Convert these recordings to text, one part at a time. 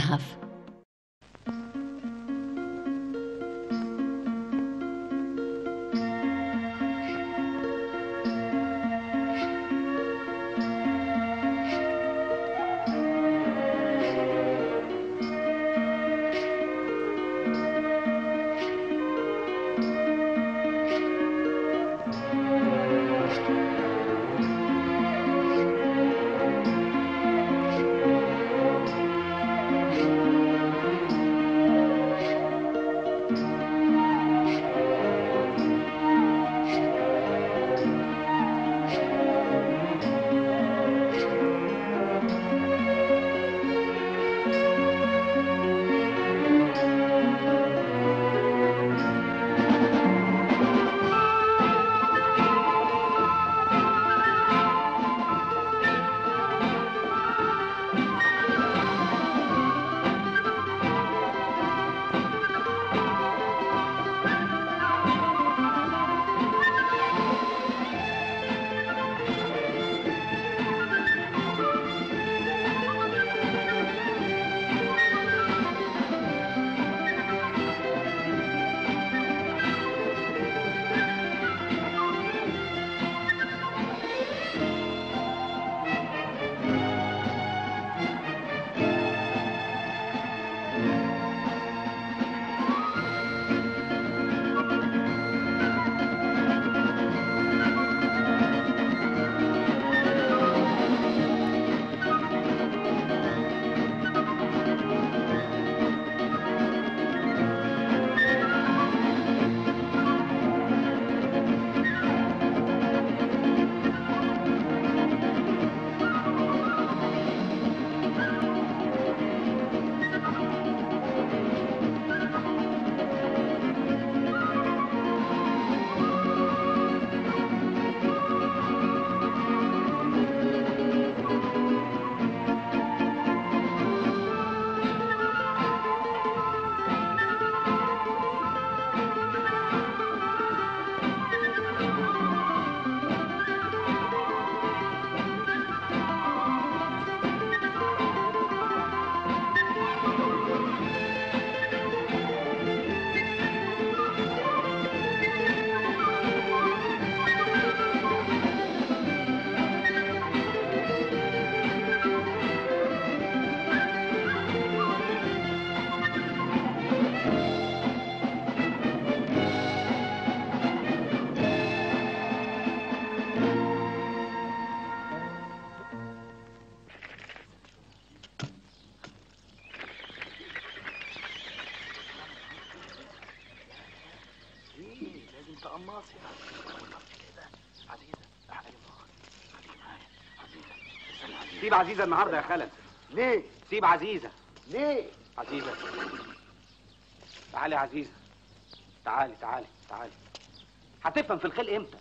المتحف لازم تقمص يعني كده عزيزة تعالي معايا عزيزة استنى عزيزة سيب عزيزة النهارده يا خالد ليه؟ سيب عزيزة ليه؟ عزيزة تعالي يا عزيزة تعالي تعالي تعالي هتفهم في الخلق امتى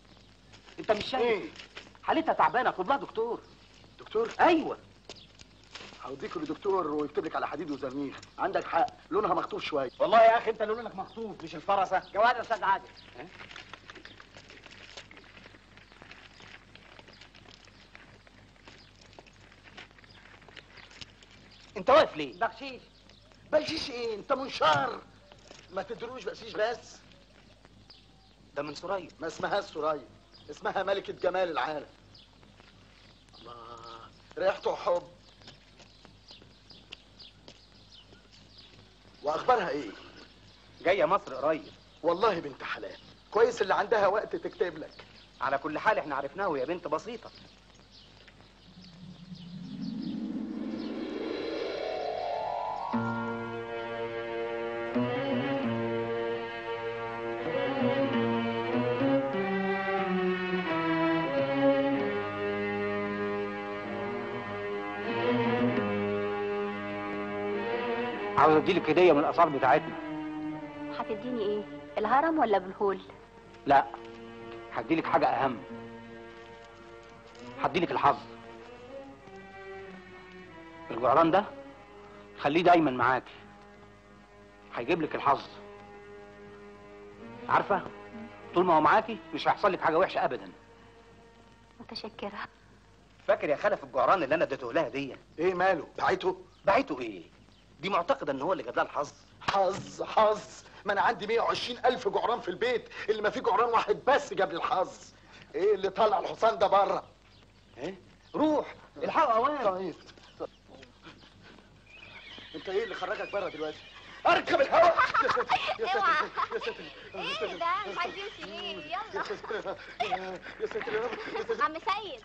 انت مش شايف ايه؟ حالتها تعبانه خد لها دكتور دكتور؟ ايوه هوديك لدكتور ويكتب لك على حديد وزرنيخ عندك حق لونها مخطوف شويه والله يا اخي انت لونك مخطوف مش الفرسه جواد يا استاذ عادل انت واقف ليه بخشيش بقشيش ايه انت منشار ما تدروش بقشيش بس ده من سوريا ما اسمهاش سوريا اسمها ملكة جمال العالم الله ريحته حب واخبارها ايه جايه مصر قريب والله بنت حلال كويس اللي عندها وقت تكتب لك على كل حال احنا عرفناه وهي بنت بسيطه عاوز اديلك هديه من الاسعار بتاعتنا هتديني ايه الهرم ولا بالهول لا هديلك حاجه اهم هديلك الحظ الجعران ده خليه دايما معاكي هيجيب لك الحظ عارفه طول ما هو معاكي مش هيحصل لك حاجه وحشه ابدا متشكره فاكر يا خالة في الجعران اللي انا اديته لها دي ايه ماله بعته بعته ايه دي معتقده ان هو اللي جاب لها الحظ حظ حظ ما انا عندي 120 الف جعران في البيت اللي ما فيه جعران واحد بس جاب لي الحظ ايه اللي طلع الحصان ده بره ايه روح الحقوا اوان طيب انت ايه اللي خرجك بره دلوقتي اركب الهواء يا ساتر يا ساتر يا ساتر يا ساتر ايه ده مش عايز يمشي ليه يا يلا ساتر يا ساتر يا رب يا ساتر عم سيد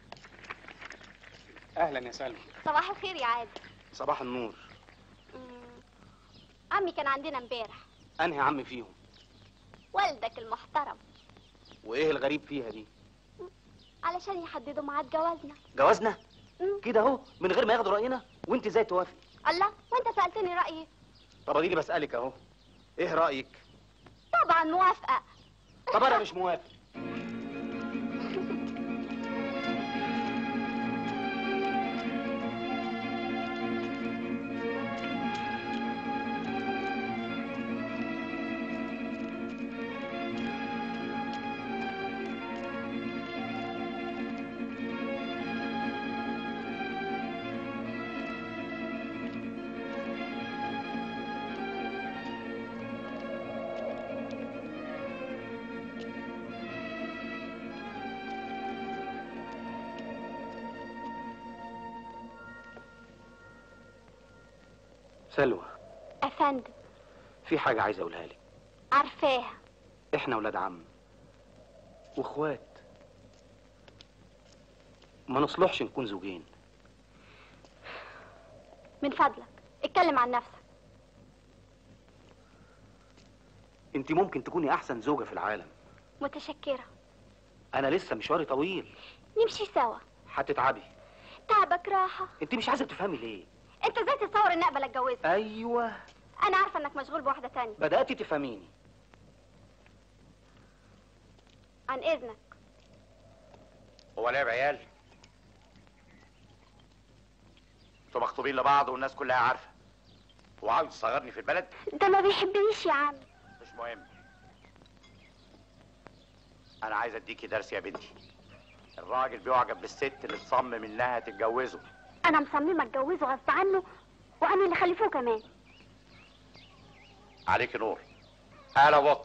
اهلا يا سلمى صباح الخير يا عادل صباح النور مم. عمي كان عندنا امبارح انهي عم فيهم والدك المحترم وايه الغريب فيها دي علشان يحددوا ميعاد جوازنا جوازنا مم. كده اهو من غير ما ياخدوا راينا وانت ازاي توافق الله وانت سألتني رأيي طب اديني بسالك اهو ايه رايك طبعا موافقة طب انا مش موافق سلوى افندم في حاجه عايز اقولها لك عارفاها احنا ولاد عم واخوات ما نصلحش نكون زوجين من فضلك اتكلم عن نفسك انت ممكن تكوني احسن زوجه في العالم متشكرة انا لسه مشواري طويل نمشي سوا هتتعبي تعبك راحة انت مش عايزه تفهمي ليه انت ازاي تتصور ان اقبل اتجوزك ايوه انا عارفة انك مشغول بواحدة تانية بداتي تفهميني عن اذنك هو لعب عيال انتوا مخطوبين لبعض والناس كلها عارفه هو عاوز يصغرني في البلد ده ما بيحبنيش يا عم مش مهم انا عايز اديكي درس يا بنتي الراجل بيعجب بالست اللي تصمم انها تتجوزه انا مصممة اتجوزه غصب عنه وانا اللي خلفوه كمان عليك نور انا بط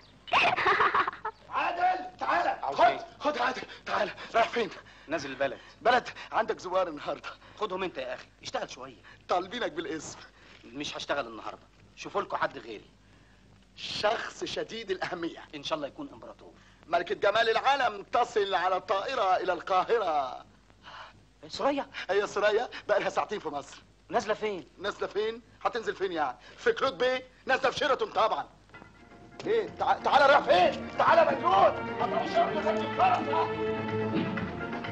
عادل تعالى عاوز خد إيه؟ خد يا عادل تعالى رايح فين نازل البلد بلد عندك زوار النهارده خدهم انت يا اخي اشتغل شويه طالبينك بالاسم مش هشتغل النهارده شوفوا لكم حد غيري شخص شديد الأهمية ان شاء الله يكون امبراطور ملكة جمال العالم تصل على الطائرة إلى القاهرة سوريا هي سرايا بقى لها ساعتين في مصر نازله فين نازلة فين؟ هتنزل فين يعني؟ في كلود بيه نازلة في شيراتون طبعا ايه تع... تعالى رايح فين؟ تعالى مجنون هتروح شيراتون زي الفرس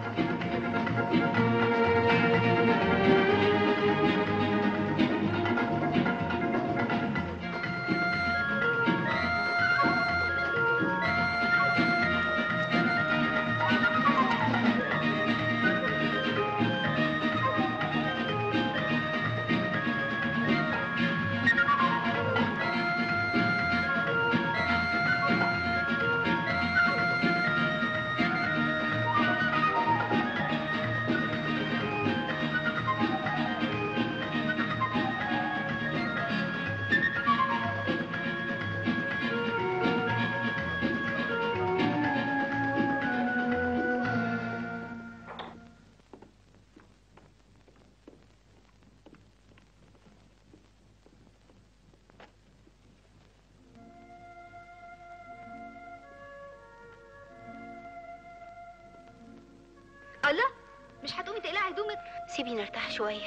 الله مش هتقومي تقلعي هدومك سيبيني ارتاح شويه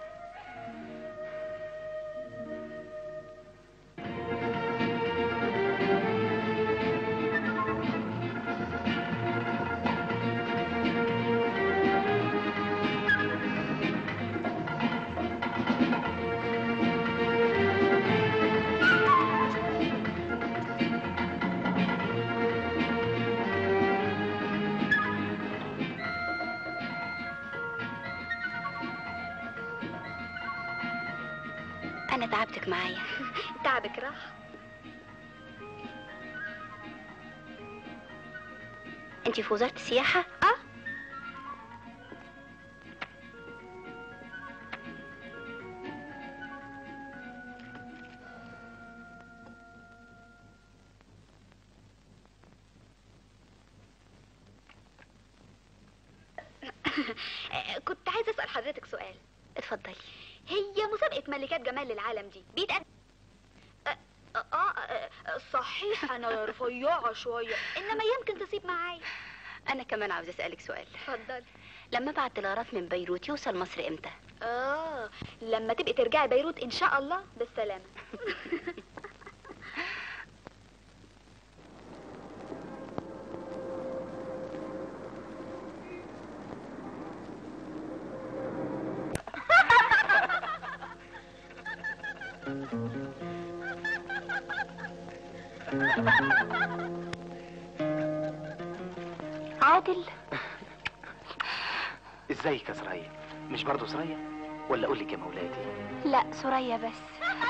انا تعبتك معايا تعبك راح انت في وزاره السياحه اه كنت عايزه اسال حضرتك سؤال اتفضلي هي مسابقه ملكات جمال للعالم دي بيتقدم آه, آه, آه, آه صحيح انا رفيعه شويه انما يمكن تسيب معايا انا كمان عاوزه اسالك سؤال اتفضلي لما ابعت تلغراف من بيروت يوصل مصر امتى اه لما تبقي ترجعي بيروت ان شاء الله بالسلامه عادل ازيك يا سرية مش برضه سرية ولا اقول لك يا مولاتي لا سوريا بس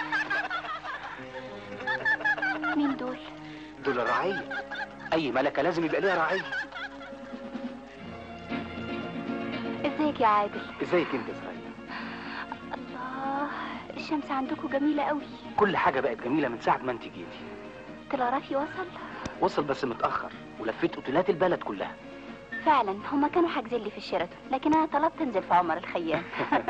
مين دول دول الرعية اي ملكة لازم يبقى ليها رعية ازيك يا عادل ازيك انت يا سرية الله الشمس عندكم جميله قوي كل حاجة بقت جميلة من ساعة ما انت جيتي تلغرافي وصل وصل بس متأخر ولفيت اوتيلات البلد كلها فعلا هما كانوا حاجزين لي في الشيراتون لكن انا طلبت انزل في عمر الخيام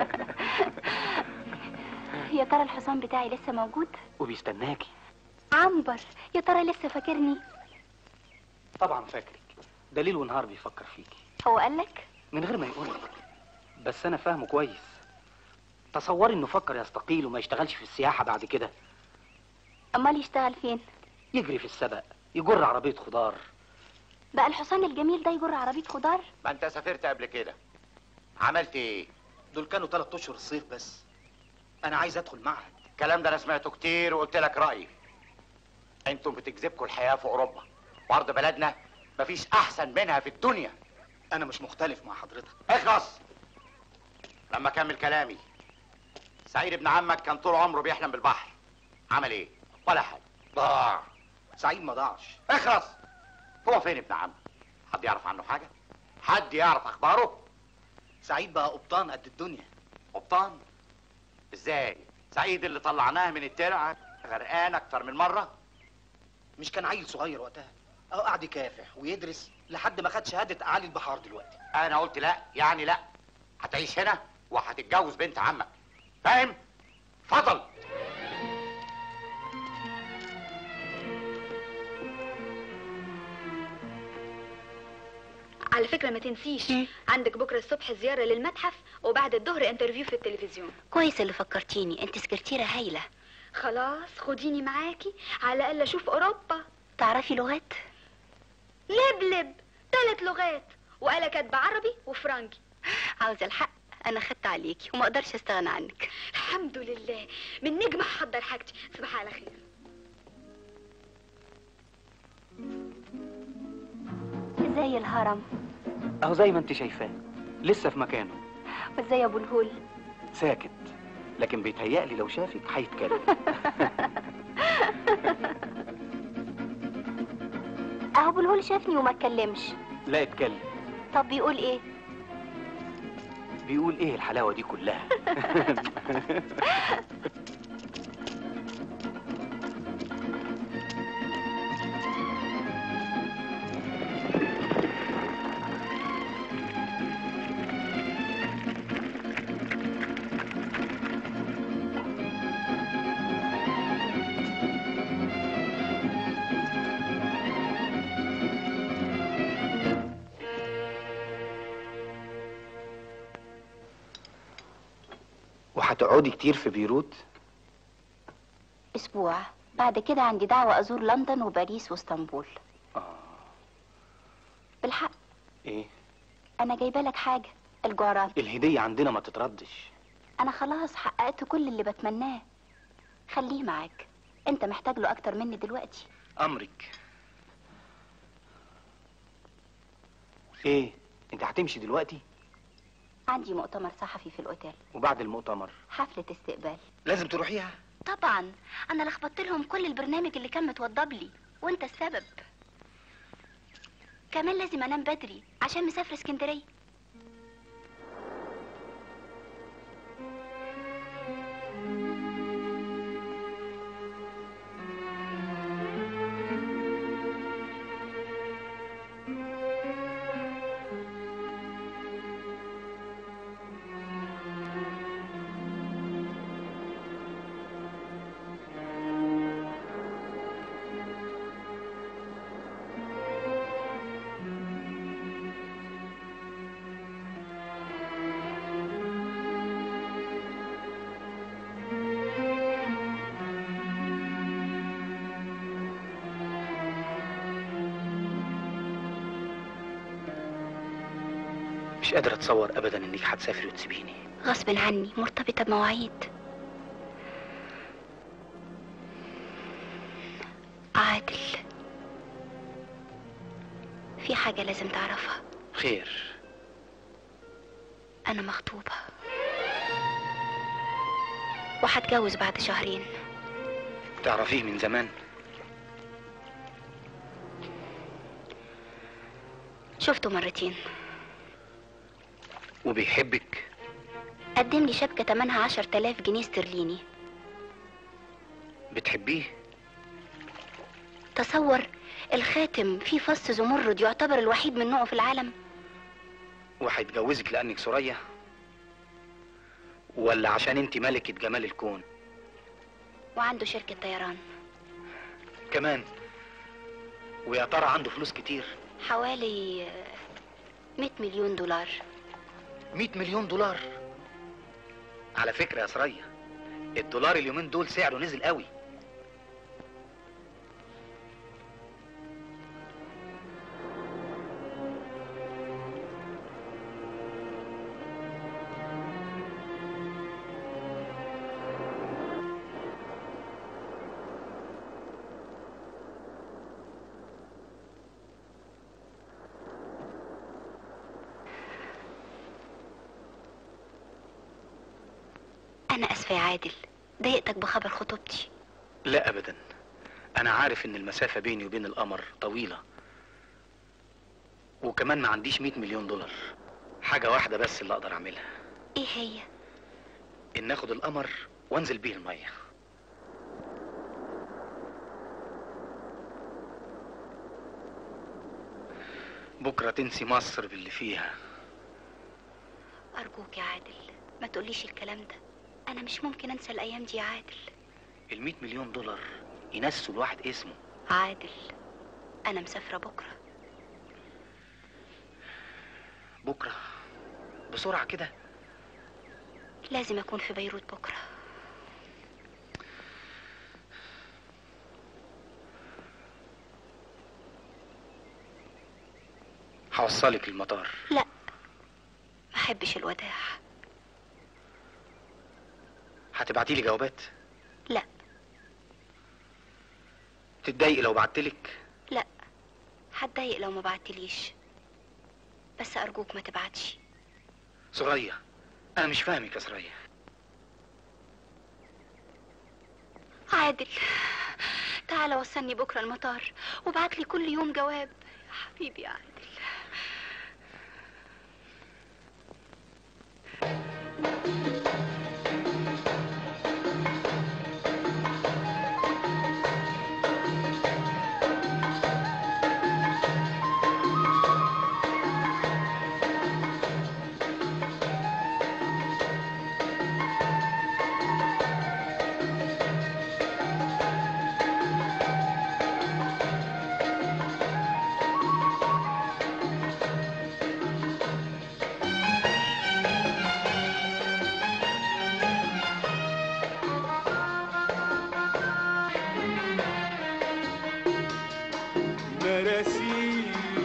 يا ترى الحصان بتاعي لسه موجود وبيستناكي عنبر يا ترى لسه فاكرني طبعا فاكرك ده ليل ونهار بيفكر فيكي هو قالك من غير ما يقولك بس انا فاهمه كويس تصوري انه فكر يستقيل وما يشتغلش في السياحة بعد كده امال يشتغل فين يجري في السبق يجر عربية خضار بقى الحصان الجميل ده يجر عربيه خضار ما انت سافرت قبل كده عملت ايه دول كانوا ثلاث اشهر الصيف بس انا عايز ادخل معهد الكلام ده انا سمعته كتير وقلت لك رايي انتم بتجذبكم الحياه في اوروبا وارض بلدنا مفيش احسن منها في الدنيا انا مش مختلف مع حضرتك اخلص لما اكمل كلامي سعيد ابن عمك كان طول عمره بيحلم بالبحر عمل ايه ولا حاجه ضاع سعيد ما ضاعش اخلص هو فين ابن عمك حد يعرف عنه حاجه حد يعرف اخباره سعيد بقى قبطان قد الدنيا قبطان ازاي سعيد اللي طلعناه من الترعه غرقان اكتر من مره مش كان عيل صغير وقتها اهو قاعد يكافح ويدرس لحد ما خد شهاده اعالي البحار دلوقتي انا قلت لا يعني لا هتعيش هنا وهتتجوز بنت عمك فاهم فضل على فكره ما تنسيش عندك بكره الصبح زياره للمتحف وبعد الظهر انترفيو في التلفزيون كويس اللي فكرتيني انت سكرتيره هايله خلاص خديني معاكي على الاقل اشوف اوروبا تعرفي لغات لبلب ثلاث لغات وآلة كاتبة عربي وفرنكي عاوزه الحق انا خدت عليكي وما اقدرش استغنى عنك الحمد لله من نجمة هحضر حاجتي صباح على خير ازاي الهرم اهو زي ما انت شايفاه لسه في مكانه وازاي ابو الهول ساكت لكن بيتهيألي لو شافك هيتكلم اهو ابو الهول شافني وما اتكلمش لا اتكلم طب بيقول ايه بيقول ايه الحلاوة دي كلها وهتقعدي كتير في بيروت اسبوع بعد كده عندي دعوه ازور لندن وباريس واسطنبول اه بالحق ايه انا جايبه لك حاجه الجعران الهدية عندنا ما تتردش انا خلاص حققت كل اللي بتمناه خليه معاك انت محتاج له اكتر مني دلوقتي امرك ايه انت هتمشي دلوقتي عندي مؤتمر صحفي في الاوتيل وبعد المؤتمر حفله استقبال لازم تروحيها طبعا انا لخبطت لهم كل البرنامج اللي كان متوضب لي وانت السبب كمان لازم انام بدري عشان مسافر اسكندريه مش قادر اتصور ابدا انك هتسافري وتسيبيني غصب عني مرتبطة بمواعيد عادل في حاجة لازم تعرفها خير أنا مخطوبة وهتجوز بعد شهرين تعرفيه من زمان شفته مرتين وبيحبك قدم لي شبكة تمنها عشر تلاف جنيه استرليني بتحبيه تصور الخاتم فيه فص زمرد يعتبر الوحيد من نوعه في العالم وهيتجوزك لانك سورية ولا عشان انت ملكة جمال الكون وعنده شركة طيران كمان ويا ترى عنده فلوس كتير حوالي آه، 100 مليون دولار 100 مليون دولار على فكرة يا سرية الدولار اليومين دول سعره نزل قوي أنا أسفة يا عادل ضايقتك بخبر خطوبتي لا ابدا انا عارف ان المسافة بيني وبين القمر طويلة وكمان ما عنديش 100 مليون دولار حاجة واحدة بس اللي اقدر اعملها إيه هي؟ ان اخد القمر وانزل بيه المية بكرة تنسي مصر باللي فيها أرجوك يا عادل ما تقوليش الكلام ده أنا مش ممكن أنسى الأيام دي يا عادل المية مليون دولار ينسوا الواحد اسمه عادل أنا مسافرة بكرة بكرة بسرعة كده لازم أكون في بيروت بكرة هوصلك المطار لا ما أحبش الوداع هتبعتي لي جوابات لا تتضايقي لو بعتلك لا هتضايق لو ما بعتليش بس أرجوك ما تبعتش سرية انا مش فاهمك يا سرية عادل تعال وصلني بكرة المطار وابعت لي كل يوم جواب يا حبيبي يا عادل مراسيل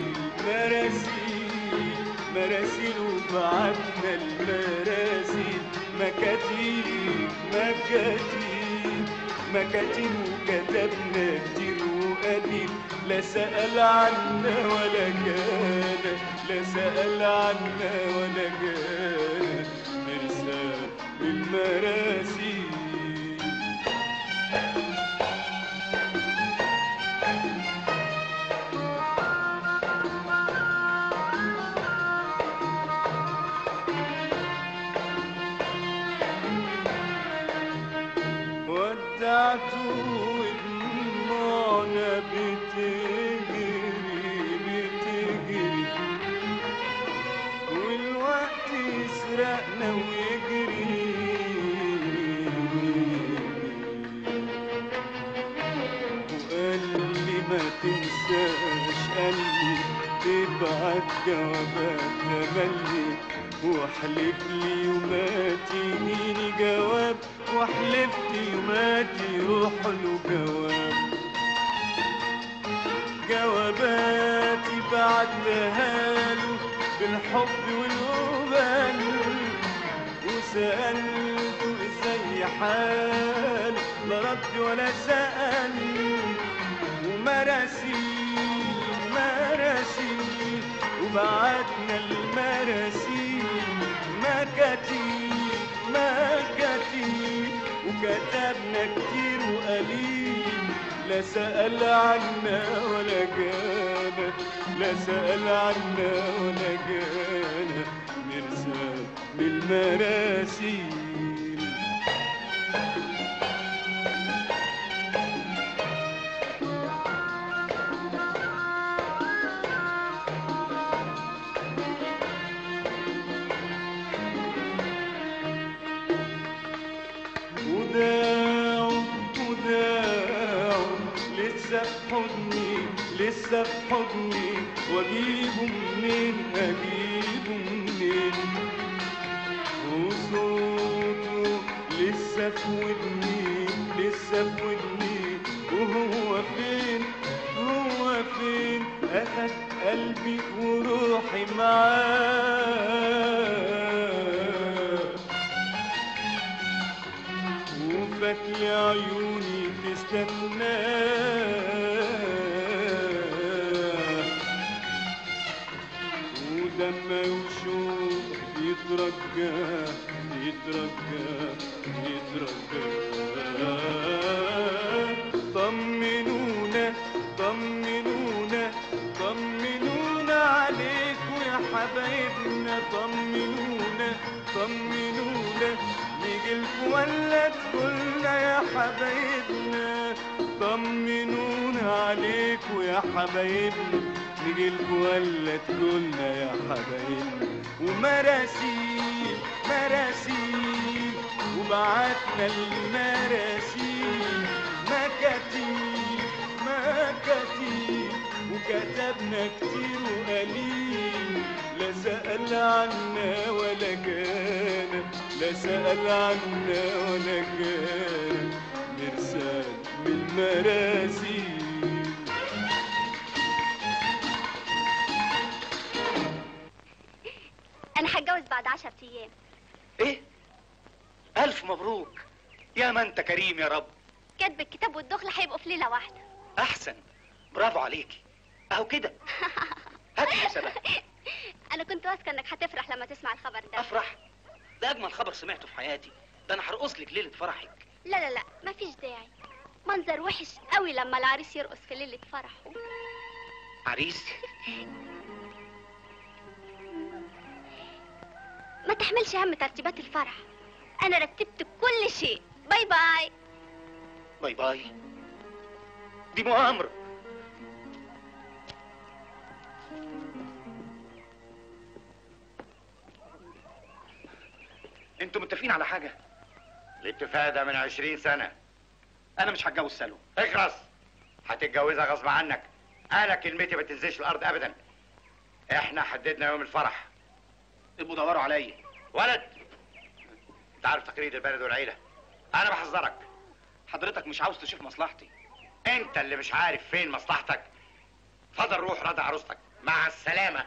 مراسيل مراسيل وبعتنا المراسيل مكاتيب مكاتيب مكاتيب وكتبنا كتير وقليل لا سأل عنا ولا جانا لا سأل عنا ولا جانا مرسال بالمراسيل ودعته ودموعنا بتجري بتجري والوقت يسرقنا ويجري وقال لي ما تنساش قال لي تبعت جوابات تملي واحلف لي وماتي يجيني جواب واحلف لي وماتي يروح له جواب جواباتي بعتها له بالحب والقبل وسألته ازاي حال لا رد ولا سأل ومراسيل مراسيل وبعتنا المراسيل مكاتيب مكاتيب وكتبنا كتير وقليل لا سأل عنا ولا جانا لا سأل عنا ولا جانا مرسال من المراسيل وداعوا وداعوا لسه في حضني لسه في حضني واجيبه منين اجيبه منين وصوته لسه في ودني لسه في ودني وهو فين هو فين اخد قلبي وروحي معاه وفات لي عيوني تستنى ودم وشوق يترجى يترجى يترجى طمنونا طمنونا طمنونا عليكم يا حبايبنا طمنونا طمنونا نجيلكوا ولا تقولنا يا حبايبنا طمنونا عليكوا يا حبايبنا نجيلكوا ولا تقولنا يا حبايبنا ومراسيل مراسيل وبعتنا المراسيل مكاتيب مكاتيب وكتبنا كتير وقليل لا سأل عنا ولا كان لا سأل عنا ولا كان مرسال من المراسيل انا هتجوز بعد عشر ايام ايه الف مبروك يا ما انت كريم يا رب كاتب الكتاب والدخل هيبقوا في ليله واحده احسن برافو عليكي اهو كده هات الحساب بقى. انا كنت واثقه انك هتفرح لما تسمع الخبر ده افرح ده اجمل خبر سمعته في حياتي ده انا هرقص لك ليله فرحك لا لا لا مفيش داعي منظر وحش قوي لما العريس يرقص في ليله فرحه عريس ما تحملش هم ترتيبات الفرح انا رتبت كل شيء باي باي باي باي دي مؤامره انتوا متفقين على حاجه الاتفاق ده من عشرين سنة انا مش هتجوز سلوى اخرس هتتجوزها غصب عنك انا كلمتي ما تنزلش الارض ابدا احنا حددنا يوم الفرح ابقوا دوروا عليا ولد انت عارف تقليد البلد والعيلة انا بحذرك حضرتك مش عاوز تشوف مصلحتي انت اللي مش عارف فين مصلحتك فضل روح راضي عروستك مع السلامة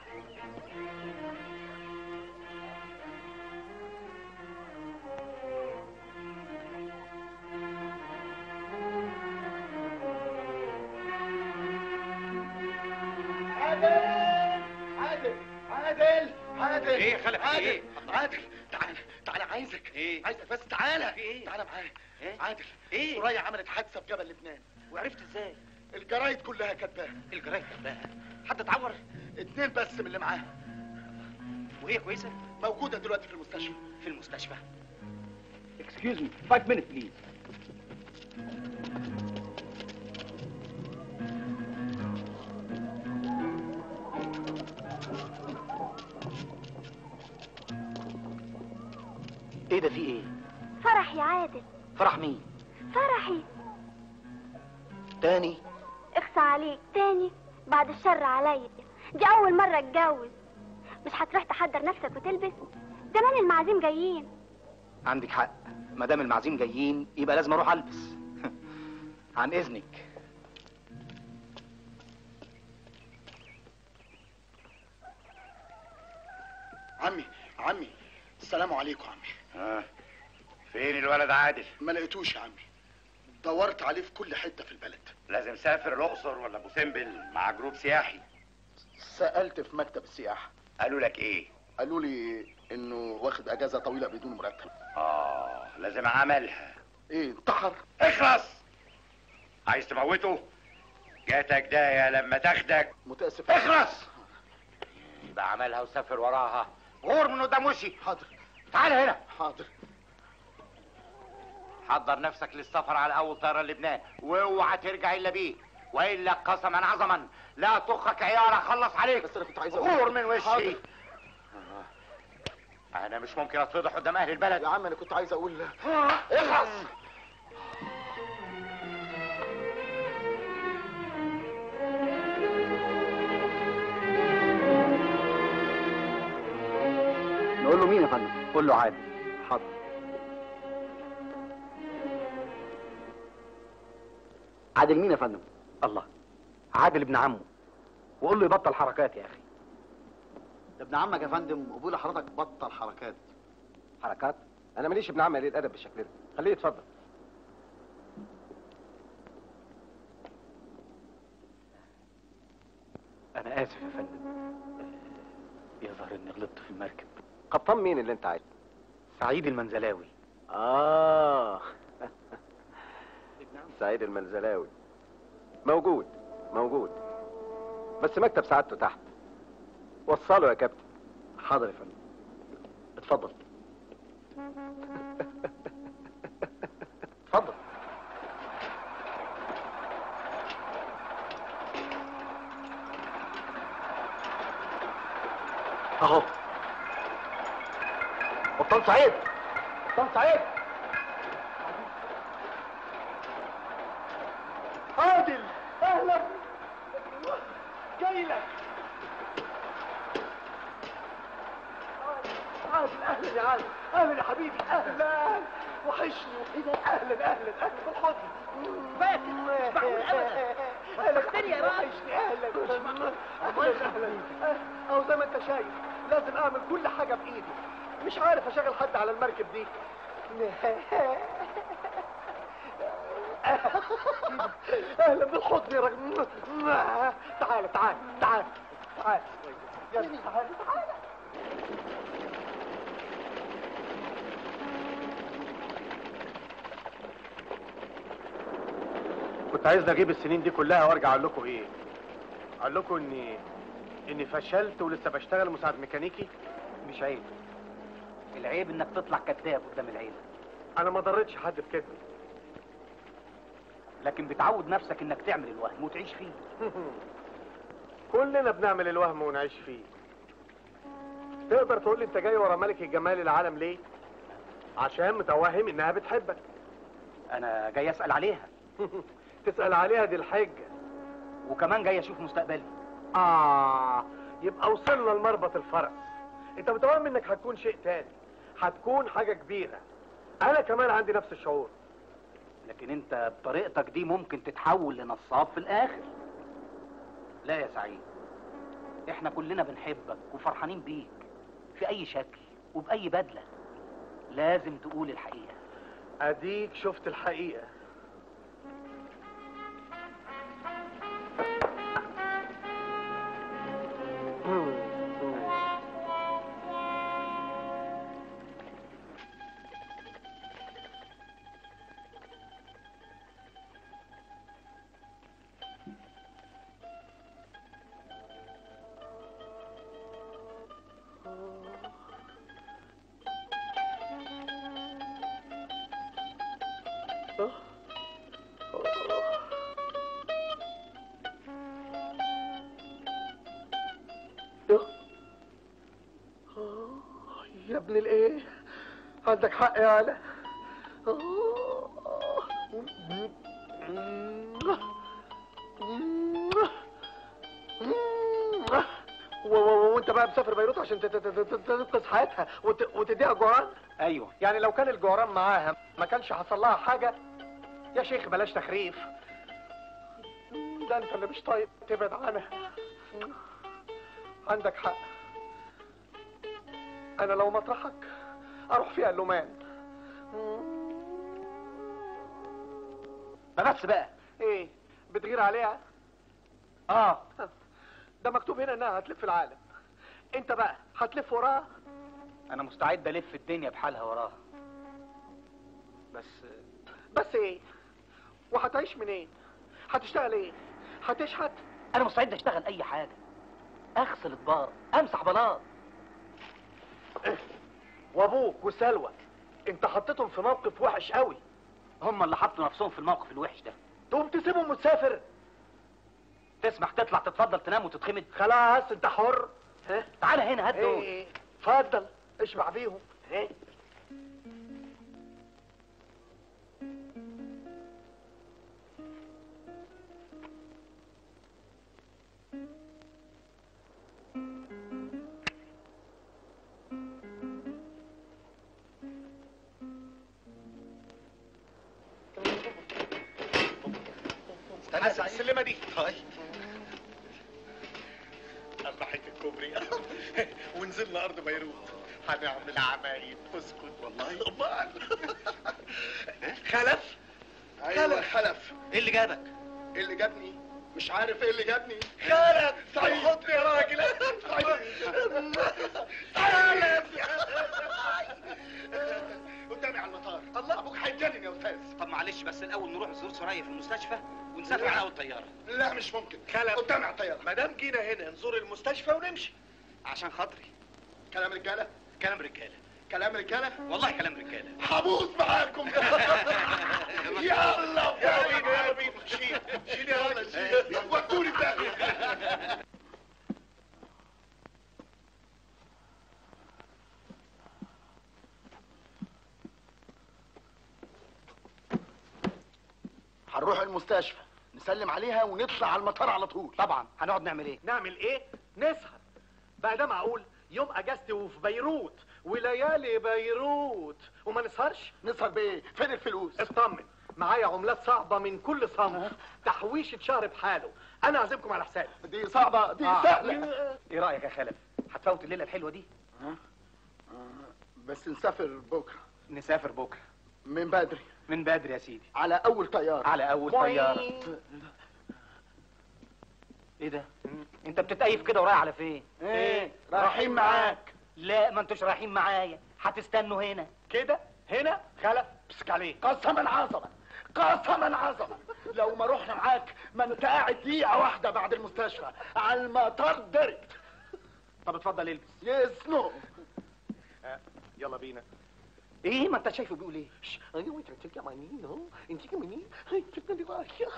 عادل عادل عادل عادل ايه خلف في عادل ايه؟ عادل تعال تعال عايزك ايه؟ عايزك بس تعالى في ايه؟ تعالى معايا ايه؟ عادل ايه؟ سوريا عملت حادثه في جبل لبنان وعرفت ازاي الجرايد كلها كاتباها الجرايد كلها حد اتعور اتنين بس من اللي معاها وهي كويسه موجوده دلوقتي في المستشفى في المستشفى Excuse me, five minutes, please. ايه ده في ايه فرح يا عادل فرح مين فرحي تاني اخصى عليك تاني بعد الشر عليا دي اول مرة اتجوز مش هتروح تحضر نفسك وتلبس زمان المعازيم جايين عندك حق ما دام المعازيم جايين يبقى لازم اروح البس عن اذنك عمي عمي السلام عليكم عمي ها فين الولد عادل ما لقيتوش يا عمي دورت عليه في كل حته في البلد لازم سافر الاقصر ولا ابو سمبل مع جروب سياحي سالت في مكتب السياحه قالوا لك ايه قالوا لي انه واخد اجازه طويله بدون مرتب اه لازم عملها ايه انتحر اخلص عايز تموته جاتك داية لما تاخدك متاسف اخلص يبقى عملها وسافر وراها غور من قدام وشي حاضر تعال هنا حاضر حضر نفسك للسفر على اول طياره لبنان واوعى ترجع الا بيه والا قسما عظما لا طخك عيار اخلص عليك بس انا كنت عايز غور من وشي حاضر. انا مش ممكن اتفضح قدام اهل البلد يا عم انا كنت عايز اقول اخلص نقول له مين يا فندم قول له عادل حاضر عادل مين يا فندم الله عادل ابن عمه وقول له يبطل حركات يا اخي ده ابن عمك يا فندم وبقول لحضرتك بطل حركات حركات انا ماليش ابن عمي قليل ادب بالشكل ده خليه يتفضل انا اسف يا فندم يظهر اني غلطت في المركب قبطان مين اللي انت عايزه سعيد المنزلاوي اه سعيد المنزلاوي موجود موجود بس مكتب سعادته تحت وصله يا كابتن حاضر يا فندم اتفضل اتفضل اهو قبطان سعيد قبطان سعيد عادل اهلا جاي لك عادل اهلا يا عادل اهلا يا حبيبي اهلا وحشني وحيدا اهلا اهلا اهلا بالحضن فاكر معقول ابدا اهلا يا وحشني اهلا اهلا اهلا او زي ما انت شايف لازم اعمل كل حاجه بايدي مش عارف اشغل حد على المركب دي اهلا بالحضن يا راجل تعال تعال تعال تعال يلا تعال تعال كنت عايز اجيب السنين دي كلها وارجع اقول لكم ايه اقول لكم اني اني فشلت ولسه بشتغل مساعد ميكانيكي مش عيب العيب انك تطلع كذاب قدام العيله انا ما ضرتش حد في كده لكن بتعود نفسك انك تعمل الوهم وتعيش فيه كلنا بنعمل الوهم ونعيش فيه تقدر تقول لي انت جاي ورا ملك الجمال العالم ليه عشان متوهم انها بتحبك انا جاي اسال عليها تسأل عليها دي الحجة وكمان جاي اشوف مستقبلي آه يبقى وصلنا لمربط الفرس انت متوهم انك هتكون شيء تاني هتكون حاجة كبيرة انا كمان عندي نفس الشعور لكن انت بطريقتك دي ممكن تتحول لنصاب في الاخر لا يا سعيد احنا كلنا بنحبك وفرحانين بيك في اي شكل وباي بدله لازم تقول الحقيقه اديك شفت الحقيقة يا ابن الايه عندك حق يا علا و- و- وانت بقى مسافر بيروت عشان تت- تت- تت- تنقذ حياتها وت- وتديها جعران ايوه يعني لو كان الجعران معاها ما كانش حصل لها حاجه يا شيخ بلاش تخريف ده انت اللي مش طايق تبعد عنها عندك حق انا لو مطرحك اروح فيها اللومان ما بس بقى ايه بتغير عليها اه ده مكتوب هنا انها هتلف العالم انت بقى هتلف وراها انا مستعد الف الدنيا بحالها وراها بس بس ايه وهتعيش منين هتشتغل ايه هتشحت انا مستعد اشتغل اي حاجه اغسل اطباق امسح بلاط وابوك وسلوى انت حطيتهم في موقف وحش قوي هم اللي حطوا نفسهم في الموقف الوحش ده تقوم تسيبهم وتسافر تسمح تطلع تتفضل تنام وتتخمد خلاص انت حر ها تعالى هنا هات دول ايه اتفضل اشبع بيهم ها استنى السلمه دي طيب ناحيه الكوبري ونزلنا ارض بيروت هنعمل عمايل اسكت والله امال خلف ايوه خلف ايه اللي جابك؟ ايه اللي جابني مش عارف ايه اللي جابني خلف صيحتني يا راجل خلف قدامي على المطار الله ابوك هيتجنن يا استاذ طب معلش بس الاول نروح نزور سوريا في المستشفى ونسافر على اول طياره لا مش ممكن خلف قدامي على الطياره ما دام جينا هنا نزور المستشفى ونمشي عشان خاطري كلام رجاله كلام رجاله كلام رجاله والله كلام رجاله هبوس معاكم يلا يلا بينا يلا بينا شيل شيل يا راجل شيل ودوني الداخل هنروح المستشفى نسلم عليها ونطلع على المطار على طول طبعا هنقعد نعمل ايه نعمل ايه نسهر بقى ده معقول يوم اجازتي وفي بيروت وليالي بيروت وما نسهرش نسهر بايه فين الفلوس اطمن معايا عملات صعبة من كل صنف تحويشة شهر بحاله انا اعزمكم على حسابي دي صعبة دي آه. سهلة ايه رايك يا خلف هتفوت الليله الحلوه دي بس نسافر بكرة نسافر بكره من بدري من بدري يا سيدي على أول طيارة على اول طياره ايه ده انت بتتقيف كده ورايح على فين ايه رايحين معاك لا ما انتوش رايحين معايا هتستنوا هنا كده هنا خلف امسك عليه قسما عظما قسما عظما لو ما رحنا معاك ما انت قاعد دقيقة واحدة بعد المستشفى على المطار ديركت طب اتفضل البس يسنو يلا بينا ايه ما انت شايفه بيقول ايه ايوه انت بترجع مع مين اهو انت كمان مين انت اللي رايح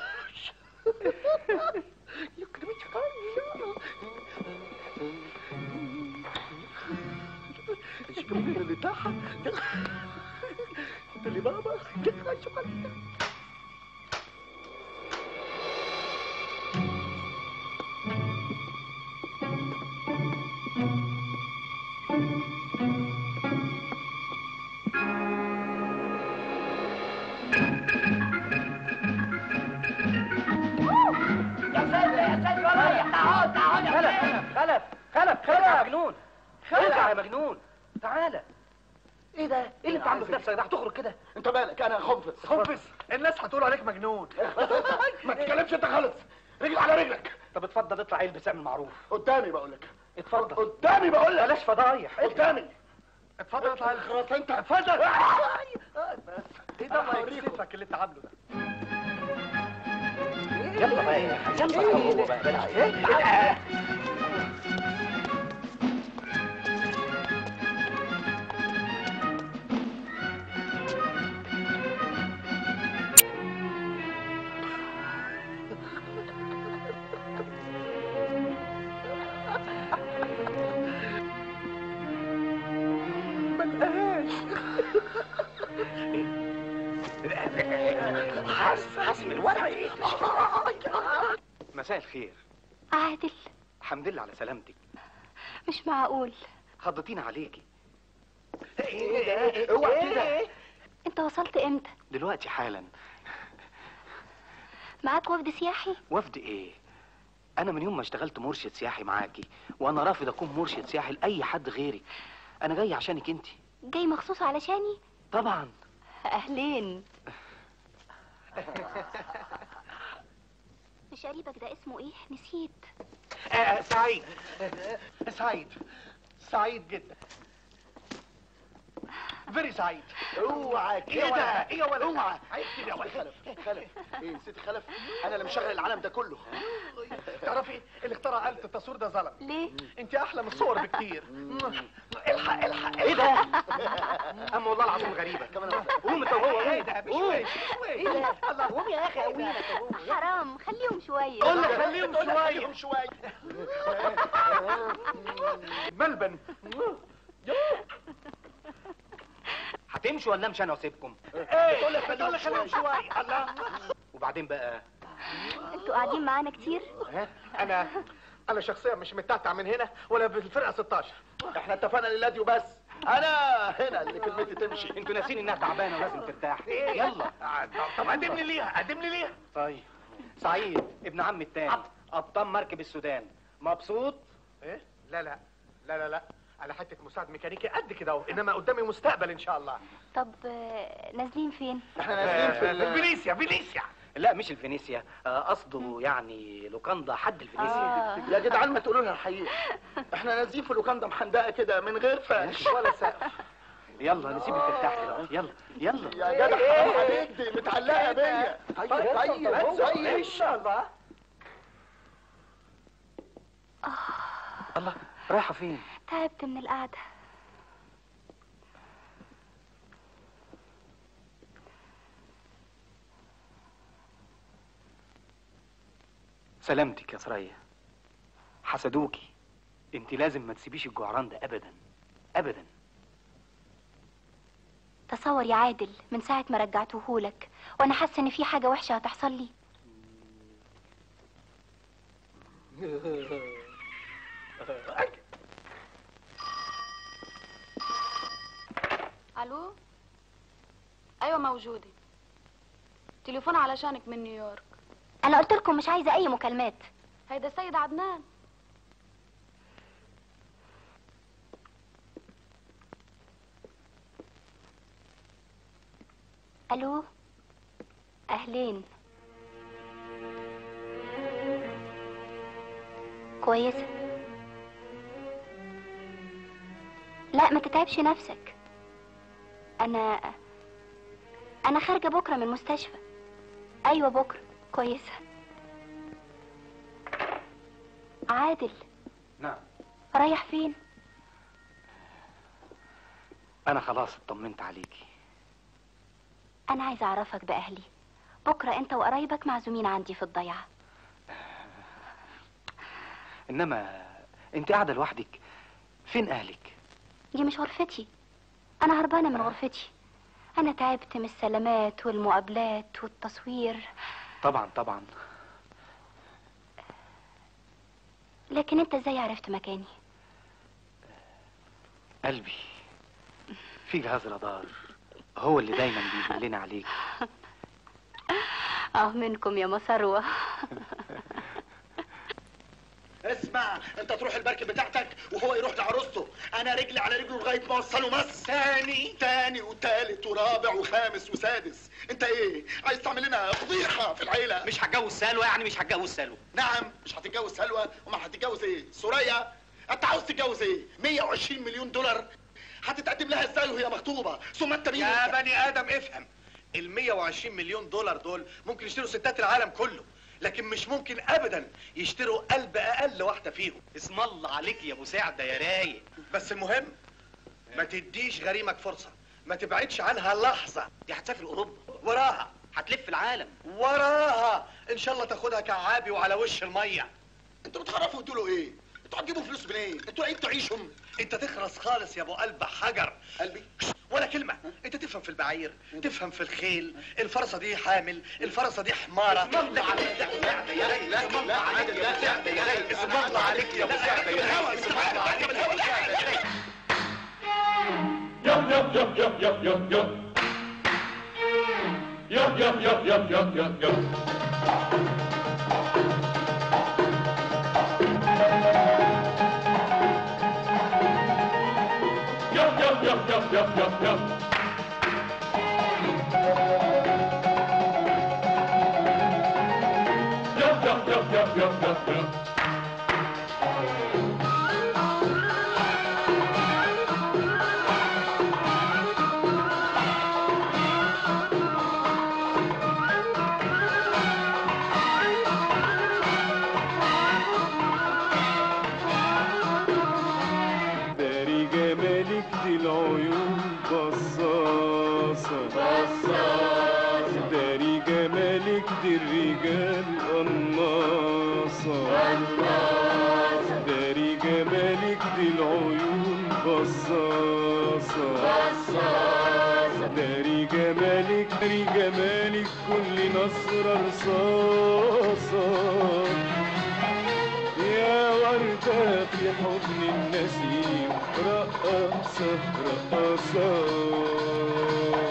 اللي تحت اللي بابا خلف خلف خلف خلف يا مجنون ارجع يا مجنون تعالى ايه ده ايه اللي انت عامله في نفسك ده هتخرج كده انت مالك انا خنفس خنفس الناس هتقول عليك مجنون ما تتكلمش انت خالص رجل على رجلك طب اتفضل اطلع البس اعمل معروف قدامي بقول لك اتفضل قدامي بقول لك بلاش فضايح قدامي اتفضل اطلع خلاص انت اتفضل ايه ده الله هوريكم. يكسف لك اللي انت عامله ده يلا بقى يلا هو بقى بلاش ايه حسم الورق مساء الخير عادل الحمد لله على سلامتك مش معقول خضتينا عليكي اوعى كده انت وصلت امتى دلوقتي حالا معاك وفد سياحي وفد ايه انا من يوم ما اشتغلت مرشد سياحي معاكي وانا رافض اكون مرشد سياحي لاي حد غيري انا جاي عشانك انت جاي مخصوص علشاني طبعا اهلين مش قريبك ده اسمه ايه نسيت آه سعيد آه، سعيد سعيد جدا فيري سعيد اوعى ايه كده يا ولد ايه يا ولد اوعى عيب كده يا ولد خلف خلف ايه نسيت خلف انا اللي مشغل العالم ده كله تعرفي اللي اخترع آلة التصوير ده ظلم ليه انت احلى من الصور بكتير الحق الحق ايه ده اما والله العظيم غريبه كمان قوم انت وهو ايه قوم ده مش قوم. ايه ده الله قوم يا اخي قوينا حرام خليهم شويه قول لك خليهم قول لك شويه خليهم شويه ملبن هتمشوا ولا امشي انا واسيبكم ايه تقول لك تقول لك خليهم شويه الله وبعدين بقى انتوا قاعدين معانا كتير انا انا شخصيا مش متعتع من هنا ولا في الفرقه 16 احنا اتفقنا للادي وبس انا هنا اللي كلمتي تمشي انتوا ناسين انها تعبانه ولازم ترتاح يلا طب قدم لي ليها قدم لي ليها طيب سعيد ابن عمي التاني قبطان مركب السودان مبسوط ايه لا لا لا لا لا على حته مساعد ميكانيكي قد كده اهو انما قدامي مستقبل ان شاء الله طب آه، نازلين فين احنا نازلين في في ال- فينيسيا فينيسيا لا مش الفينيسيا آه، قصده يعني لوكاندا حد الفينيسيا آه. يا جدعان ما تقولوا لنا الحقيقه احنا نازلين في لوكاندا محندقه كده من غير فرش ولا سقف يلا نسيبك ترتاح كده يلا يلا يا جدع حرام عليك دي متعلقه بيا طيب طيب طيب ان شاء الله الله رايحه فين تعبت من القعده سلامتك يا ثريا حسدوكي انت لازم ما تسيبيش الجعران ده ابدا ابدا تصور يا عادل من ساعه ما رجعتهولك وانا حاسه ان في حاجه وحشه هتحصل لي الو ايوه موجوده تليفون علشانك من نيويورك انا قلت لكم مش عايزه اي مكالمات هيدا السيد عدنان الو اهلين كويسه لا ما تتعبش نفسك انا انا خارجه بكره من المستشفى ايوه بكره كويسه عادل نعم رايح فين انا خلاص اطمنت عليكي انا عايزه اعرفك باهلي بكره انت وقرايبك معزومين عندي في الضيعه انما انت قاعده لوحدك فين اهلك دي مش غرفتي انا هربانه من غرفتي انا تعبت من السلامات والمقابلات والتصوير طبعا طبعا لكن انت ازاي عرفت مكاني قلبي في جهاز رادار هو اللي دايما بيدلنا عليك اه منكم يا مسروه اسمع انت تروح البركه بتاعتك وهو يروح لعروسته انا رجلي على رجله لغايه ما اوصله مصر تاني تاني وتالت ورابع وخامس وسادس انت ايه عايز تعمل لنا فضيحه في العيله مش هتجوز سلوى يعني مش هتجوز سلوى نعم مش هتتجوز سلوى امال هتتجوز ايه سوريا انت عاوز تتجوز ايه 120 مليون دولار هتتقدم لها ازاي وهي مخطوبه ثم انت مين يا انت؟ بني ادم افهم ال 120 مليون دولار دول ممكن يشتروا ستات العالم كله لكن مش ممكن ابدا يشتروا قلب اقل واحده فيهم اسم الله عليك يا ابو سعده يا رايق بس المهم ما تديش غريمك فرصه ما تبعدش عنها لحظه دي هتسافر اوروبا وراها هتلف العالم وراها ان شاء الله تاخدها كعابي وعلى وش الميه انتوا بتعرفوا تقولوا ايه انتوا هتجيبوا فلوس منين انتوا عايزين تعيشوا انت تخرس خالص يا ابو قلب حجر قلبي ولا كلمة انت تفهم في البعير تفهم في الخيل الفرصة دي حامل الفرصة دي حمارة اسم الله عليك يا ابو سعدة يا ريت اسم الله عليك يا ابو سعدة يا ريت اسم الله عليك يا ابو سعدة يا ريت اسم الله عليك يا ابو سعدة يا ريت Yup, yup, yup, yup, yup, yup, yup. Yup, yup, yup, yup, yup, yup, yup. Yup, yup, yup, yup, yup. Yup, yup, yup, yup, yup, yup, yup. داري جمالك دي العيون بصاصة بصاصة داري جمالك دي الرجال قناصة قناصة داري جمالك دي العيون بصاصة بصاصة داري جمالك داري جمالك كل نصرة رصاصة يا وردة في حضن النسيم رقصة رقصة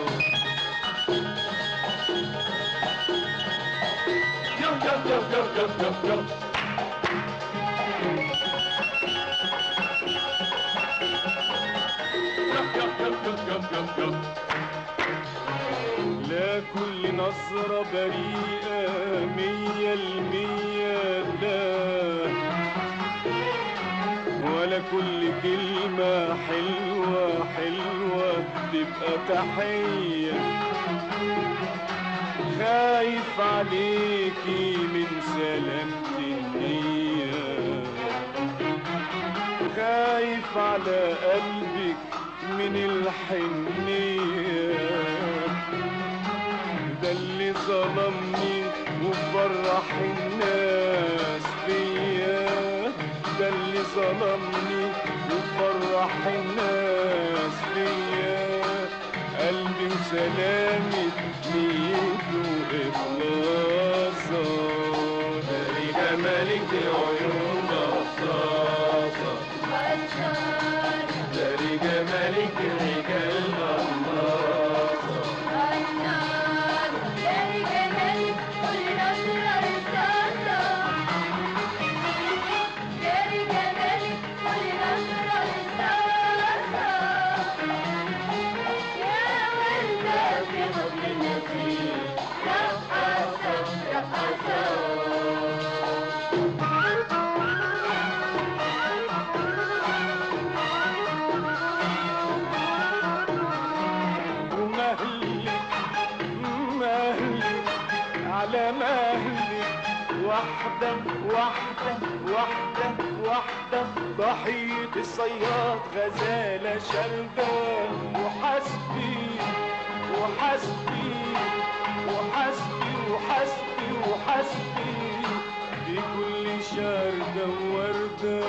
Yup, yup, yup, yup, yup, yup, yup. Yup, yup, yup, yup, yup, yup, yup. لا كل نصرة بريئة مية المية لا ولا كل كلمة حلوة حلوة تبقى تحية خايف عليكي من سلامة النية خايف على قلبك من الحنية ده اللي ظلمني وفرح الناس بيا ده اللي ظلمني وفرح الناس بيا قلبي وسلامة نيته إخلاصا داري جمالك دي عيون بصاصة داري جمالك دي رجال قناصة ومهلك مهلك على مهلك واحدة واحدة واحدة واحدة ضحية الصياد غزالة شردة وحسبي وحسبي وحسبي وحسبي وحسبي في كل شردة ووردة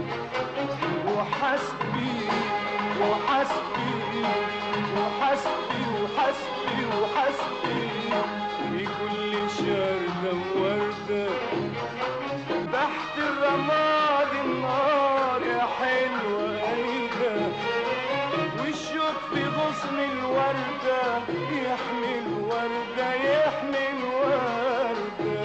وحسبي وحسبي وحسبي وحسبي وحسبي في كل شردة ووردة تحت الرماد النار يا حلوة قايدة والشوك في غصن الوردة يحمي الوردة يحمي الوردة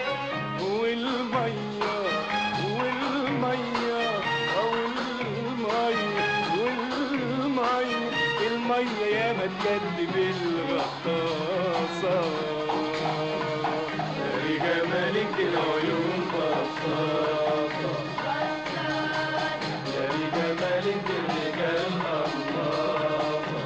والمية والمية أو المية والمية المية يا ما تكذب الغطاسة داري جمالك دي العيون بصاصة داري جمالك دي الرجال قناصة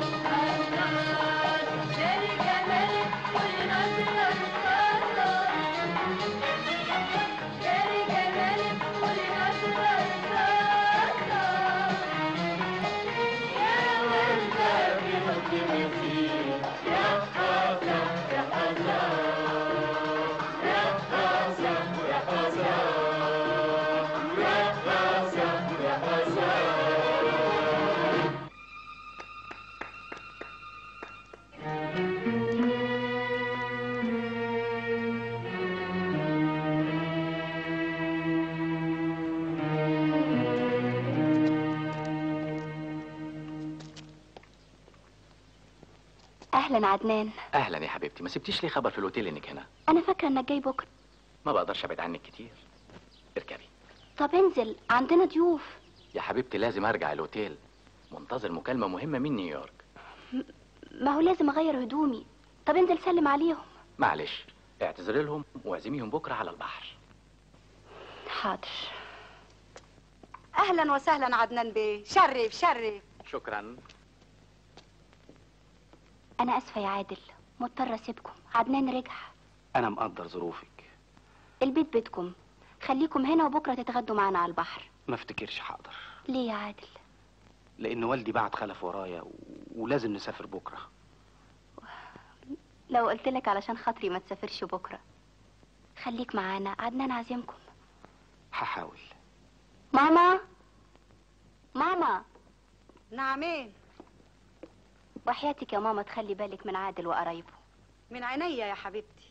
اهلا عدنان اهلا يا حبيبتي ما سبتيش لي خبر في الاوتيل انك هنا انا فاكره انك جاي بكره ما بقدرش ابعد عنك كتير اركبي طب انزل عندنا ضيوف يا حبيبتي لازم ارجع الاوتيل منتظر مكالمة مهمة من نيويورك ما هو لازم اغير هدومي طب انزل سلم عليهم معلش اعتذري لهم واعزميهم بكرة على البحر حاضر اهلا وسهلا عدنان بيه شرف شرف شكرا انا اسفه يا عادل مضطره اسيبكم عدنان رجع انا مقدر ظروفك البيت بيتكم خليكم هنا وبكره تتغدوا معانا على البحر ما افتكرش هقدر ليه يا عادل لان والدي بعت خلف ورايا و... ولازم نسافر بكره لو قلت لك علشان خاطري ما تسافرش بكره خليك معانا عدنان عازمكم هحاول ماما ماما نعمين وحياتك يا ماما تخلي بالك من عادل وقرايبه من عينيا يا حبيبتي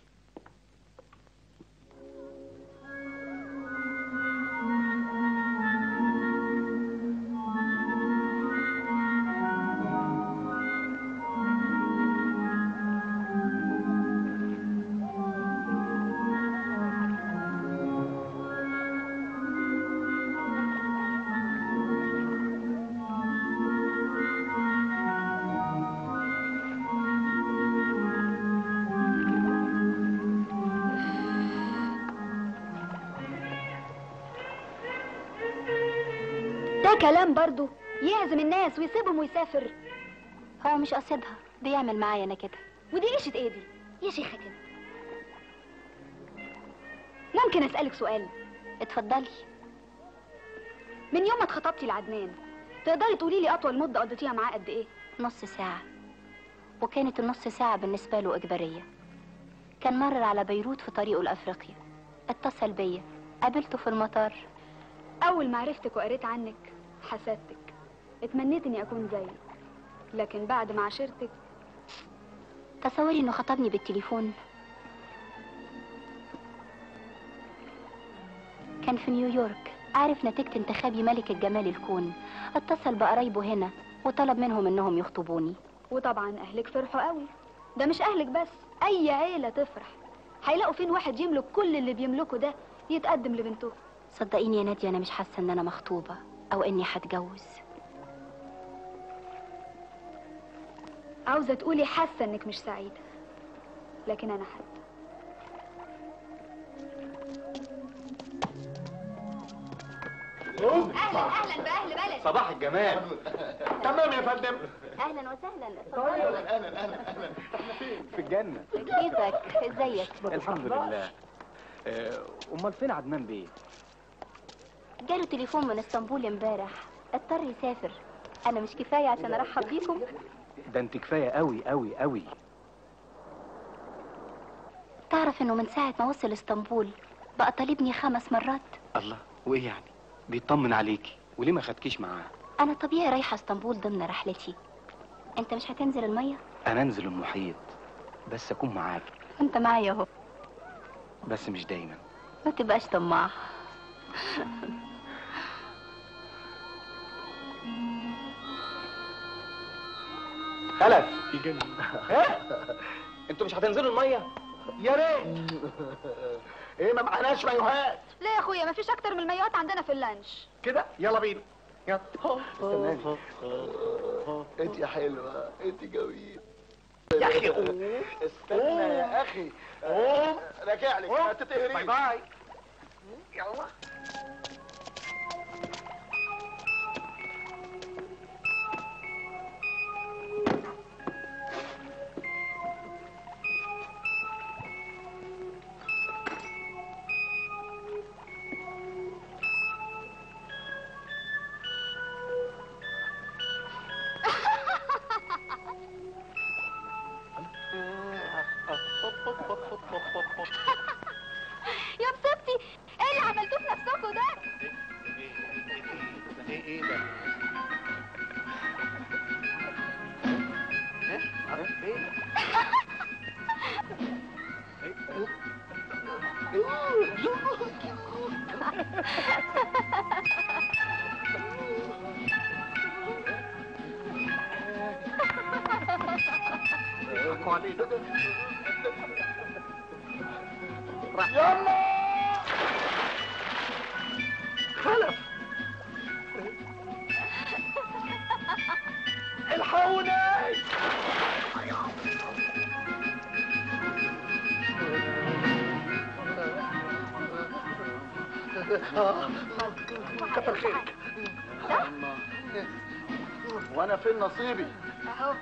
ده كلام برضو يعزم الناس ويسيبهم ويسافر هو مش قصدها بيعمل معايا انا كده ودي قشة ايه دي يا شيخة كده ممكن اسألك سؤال اتفضلي من يوم ما اتخطبتي لعدنان تقدري تقولي لي اطول مدة قضيتيها معاه قد ايه نص ساعة وكانت النص ساعة بالنسبة له إجبارية كان مرر على بيروت في طريقه لأفريقيا اتصل بيا قابلته في المطار اول ما عرفتك وقريت عنك حسدتك اتمنيت اني اكون زيك لكن بعد ما عشرتك تصوري انه خطبني بالتليفون كان في نيويورك عارف نتيجة انتخابي ملكة جمال الكون اتصل بقرايبه هنا وطلب منهم انهم يخطبوني وطبعا اهلك فرحوا قوي ده مش اهلك بس اي عيلة تفرح هيلاقوا فين واحد يملك كل اللي بيملكه ده يتقدم لبنته صدقيني يا نادية انا مش حاسة ان انا مخطوبة او اني هتجوز عاوزة تقولي حاسة انك مش سعيدة لكن انا حاسة اهلا اهلا باهل بلد صباح الجمال تمام يا فندم اهلا وسهلا اهلا اهلا اهلا اهلا احنا فين في الجنه كيفك ازيك الحمد لله آه، امال فين عدنان بيه جاله تليفون من اسطنبول امبارح اضطر يسافر انا مش كفايه عشان ارحب بيكم ده انت كفايه قوي قوي قوي تعرف انه من ساعه ما وصل اسطنبول بقى طالبني خمس مرات الله وايه يعني بيطمن عليكي وليه ما خدكيش معاه انا طبيعي رايحه اسطنبول ضمن رحلتي انت مش هتنزل الميه انا انزل المحيط بس اكون معاك انت معايا اهو بس مش دايما ما تبقاش طماع خلف ايه انتوا مش هتنزلوا الميه يا ريت ايه ما معناش مايوهات لا يا اخويا مفيش اكتر من المايوهات عندنا في اللانش كده يلا بينا يلا انت يا حلوه انت جميل يا اخي قوم استنى يا اخي قوم راجع لك ما تتهريش باي باي يلا يا بسبتي ايه اللي عملتوه في نفسكوا ده ايه ايه ده يلا خلف الحقوني كتر خيرك وانا فين نصيبي اهو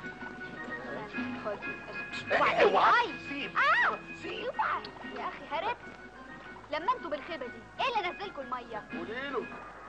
اوعى. اوعى سيب اوعى يا اخي هربت لما انتوا بالخيبه دي ايه اللي نزلكوا الميه قولي له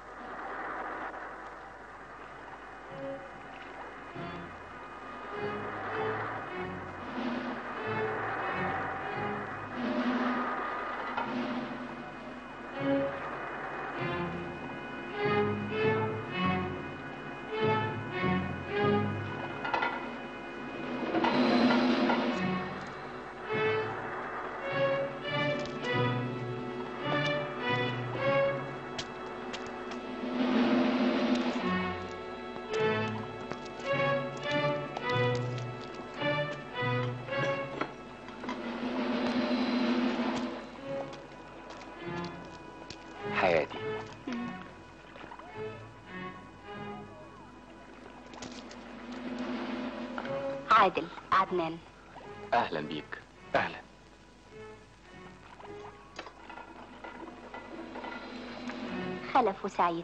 حياتي عادل عدنان اهلا بيك اهلا خلف وسعيد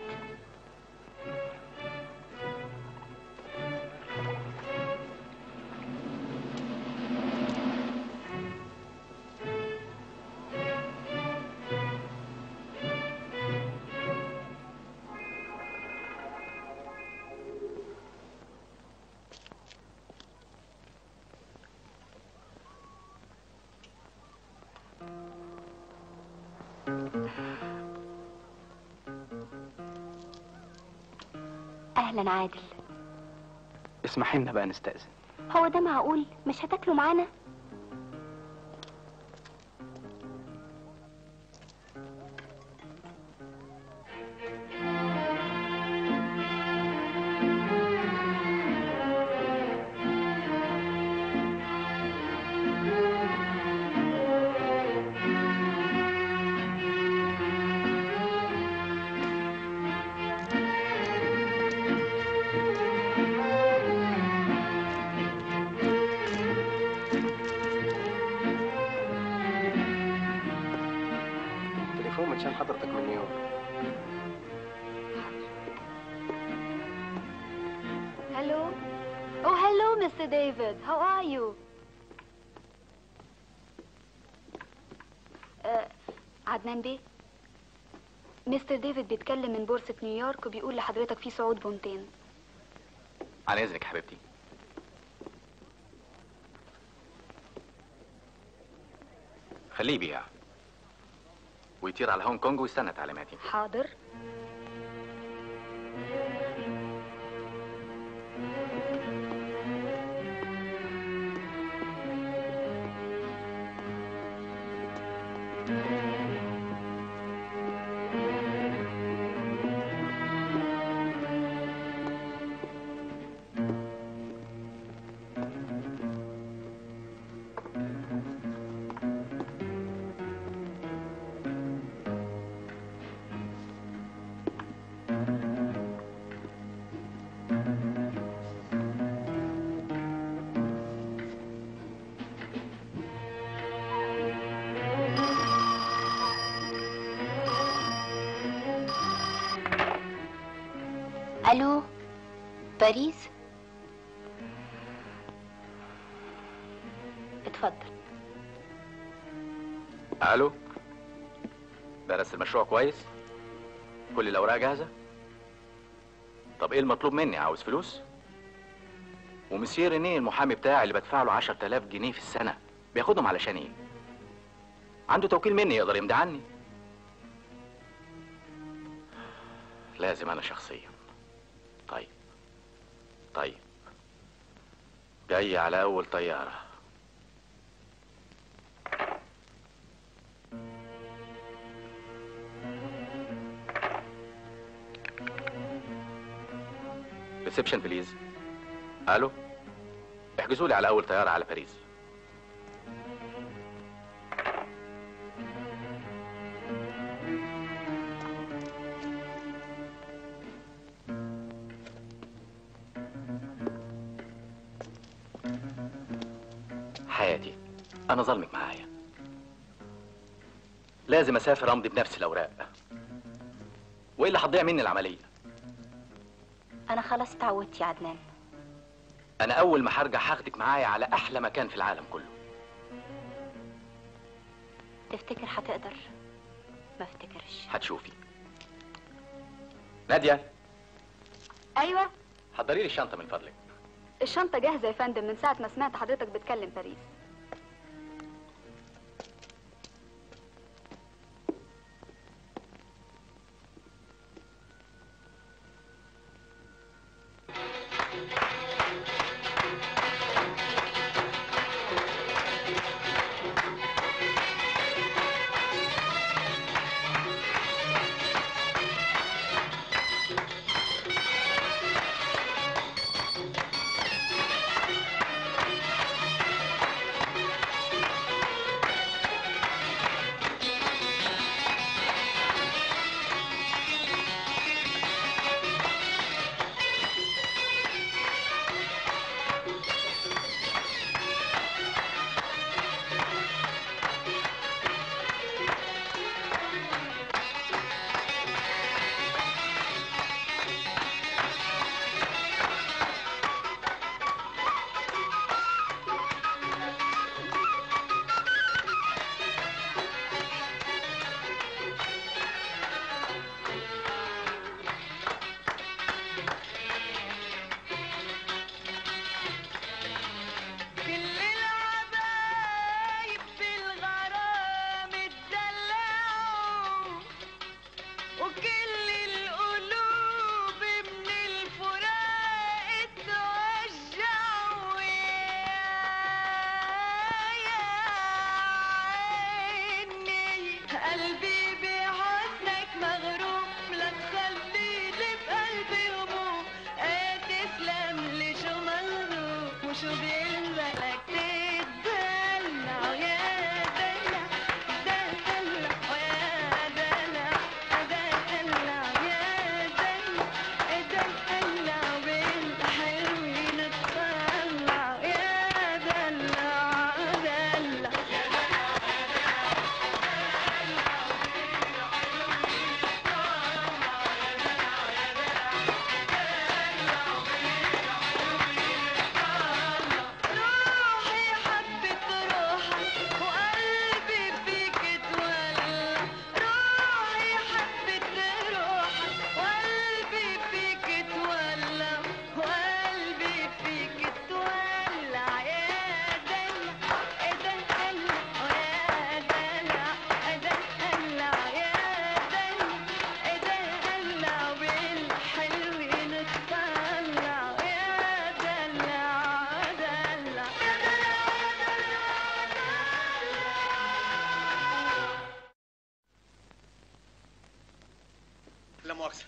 اهلا عادل اسمحي لنا بقى نستأذن هو ده معقول مش هتاكلوا معانا تليفون متشان حضرتك من نيويورك Hello. Oh, hello, Mr. David. How are you? آه، عدنان بيه مستر ديفيد بيتكلم من بورصة نيويورك وبيقول لحضرتك في صعود بونتين على اذنك يا حبيبتي خليه يبيع ويطير على هونج كونج ويستنى تعليماتي حاضر الو باريس اتفضل الو درست المشروع كويس كل الاوراق جاهزه طب ايه المطلوب مني عاوز فلوس ومسير رينيه المحامي بتاعي اللي بدفع له 10000 جنيه في السنه بياخدهم علشان ايه عنده توكيل مني يقدر يمضي عني لازم انا شخصيا طيب طيب جاي على اول طياره ريسبشن بليز الو احجزوا لي على اول طياره على باريس انا ظلمك معايا لازم اسافر امضي بنفس الاوراق والا هتضيع مني العمليه انا خلاص اتعودت يا عدنان انا اول ما هرجع هاخدك معايا على احلى مكان في العالم كله تفتكر هتقدر ما افتكرش هتشوفي ناديه ايوه حضري لي الشنطه من فضلك الشنطه جاهزه يا فندم من ساعه ما سمعت حضرتك بتكلم باريس كل العبايب في الغرام اتدلعوا وكل القلوب من الفراق اتوجعوا يا عيني قلبي بحسنك مغروم لا تخليني بقلبي هموم ايه تسلم لي شو مغروم وشو بيلزمك تتدلع يا دلع دلع ويا دلع دلع يا دلع دلع بالحلوين تطلع يا دلع دلع روحي حبت روحك وقلبي فيك اتولع روحي حبت روحك وقلبي فيك اتولع وقلبي فيك اتولع يا دلع دلع ويا دلع دلع يا دلع دلع بالحلوين تطلع يا دلع دلع لا مؤاخذة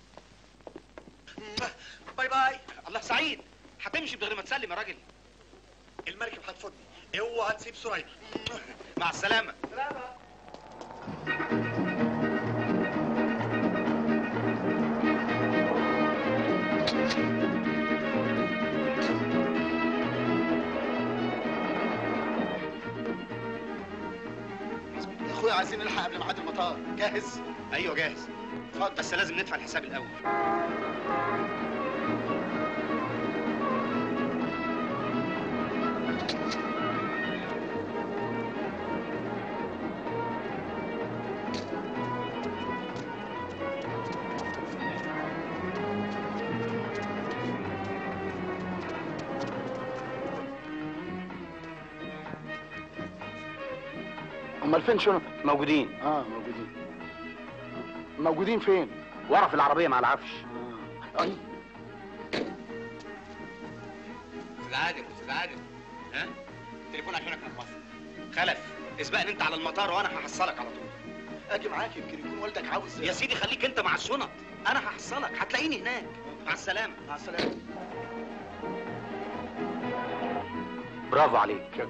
باي باي الله سعيد هتمشي من غير ما تسلم يا راجل المركب هتفوتني اوعى تسيب سرية مع السلامه يا اخويا عايزين نلحق قبل ميعاد المطار جاهز ايوه جاهز اتفضل بس لازم ندفع الحساب الاول امال فين شنطك موجودين اه موجودين موجودين فين ورا في العربيه مع العفش أي. استاذ عادل استاذ عادل ها تليفون عشانك من مصر خلف اسبقني انت على المطار وانا هحصلك على طول اجي معاك يمكن يكون والدك عاوز يا سيدي خليك انت مع الشنط انا هحصلك هتلاقيني هناك مع السلامه مع السلامه برافو عليك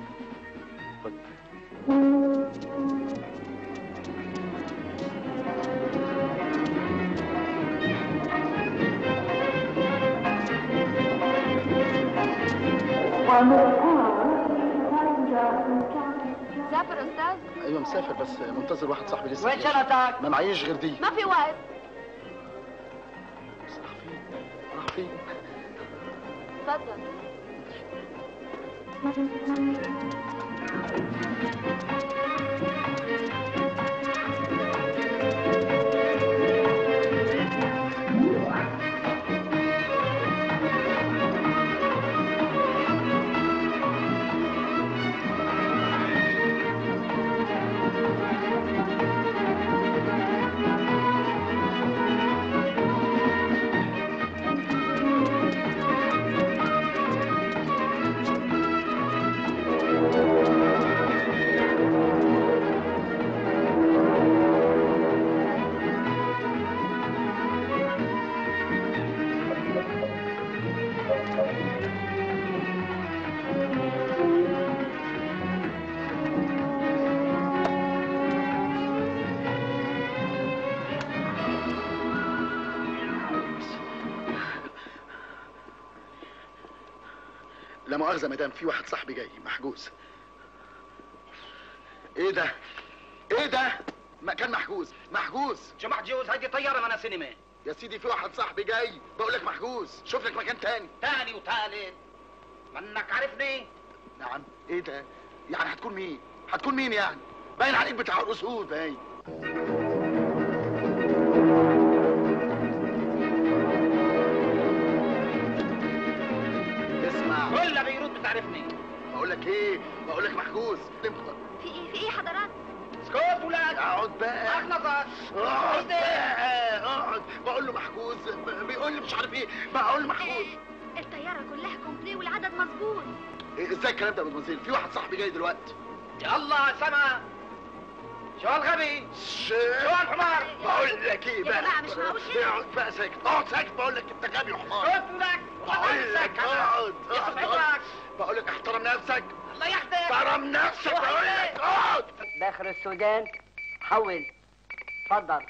ومرآة passenger in cabin مسافر بس منتظر واحد صاحبي لسه وين جاي. شنطك؟ ما معيش غير دي ما في وقت راح فين اتفضل لا مؤاخذه مدام في واحد صاحبي جاي محجوز ايه ده ايه ده مكان محجوز محجوز شو محجوز هيدي طياره من سينما يا سيدي في واحد صاحبي جاي بقول لك محجوز شوف لك مكان تاني تاني وتالت منك عارفني نعم ايه ده يعني هتكون مين هتكون مين يعني باين عليك بتاع الاسود باين اسمع كل بيروت بتعرفني بقول لك ايه بقول لك محجوز في ايه في ايه حضرات اسكت ولاد اقعد بقى اغلطك اقعد بقى اقعد بقول له محجوز بيقول لي مش عارف ايه بقول له محجوز الطياره كلها كومبلي والعدد مظبوط إيه، ازاي الكلام ده يا مدمزيل في واحد صاحبي جاي دلوقتي الله سما شو الغبي شو الحمار بقول لك ايه يا بقى جماعة مش معقول كده. اقعد بقى ساكت اقعد ساكت بقول لك انت غبي وحمار اسكت ولك بقول لك اقعد يخرب اقعد عمرك. بقول لك احترم نفسك الله يحفظك احترم نفسك بقول لك اقعد داخل السودان حول اتفضل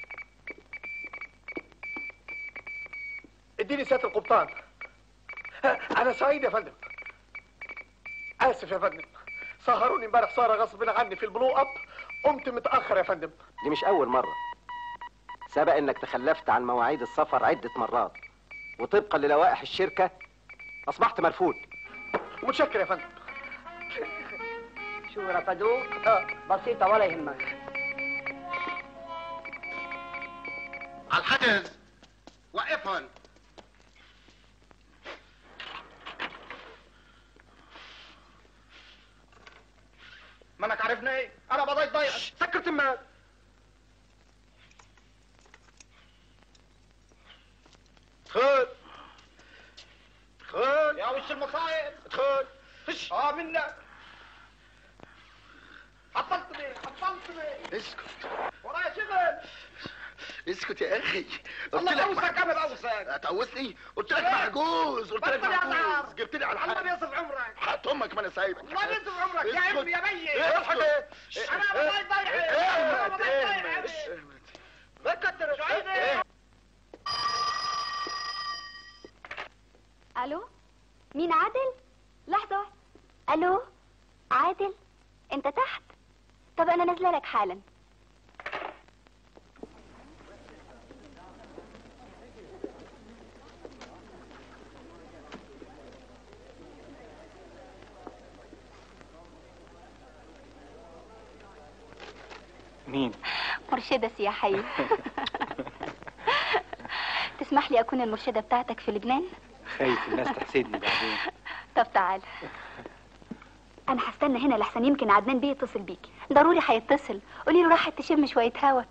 اديني سياده القبطان انا سعيد يا فندم اسف يا فندم سهروني امبارح سهره غصب عني في البلو اب قمت متاخر يا فندم دي مش أول مرة سبق إنك تخلفت عن مواعيد السفر عدة مرات وطبقا للوائح الشركة أصبحت مرفوض متشكر يا فندم شو رفضوك؟ بسيطة ولا يهمك على الحجز وقفهم منك عارفني انا بضيع ضيع سكر تمك ادخل ادخل يا وش المصايب ادخل خش اه منك حصلتني حصلتني اسكت ورايا شغل اسكت يا اخي قلت الله لك بوسك انا بوسك هتقوسني قلت لك إيه؟ محجوز قلت لك بطل يا محجوز عزام. جبت لي على الله الحاجة بيصف عمرك حط امك ما انا سايبك الله بيصف عمرك يا اسكت. ابني يا بي اسكت. انا بضيع ضيع انا اهمت بضيع ضيع اهمت ما تكتر شو عايز الو مين عادل لحظه واحدة. الو عادل انت تحت طب انا نازله لك حالا مين مرشدة سياحية تسمح لي أكون المرشدة بتاعتك في لبنان؟ خايف الناس تحسدني بعدين طب تعال انا هستنى هنا لحسن يمكن عدنان بيه يتصل بيكي ضروري هيتصل قولي له راحت تشم شوية هوا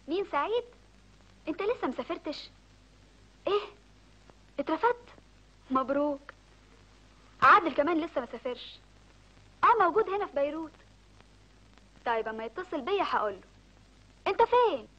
مين سعيد انت لسه مسافرتش ايه اترفدت مبروك عادل كمان لسه ما سافرش اه موجود هنا في بيروت طيب اما يتصل بيا هقوله انت فين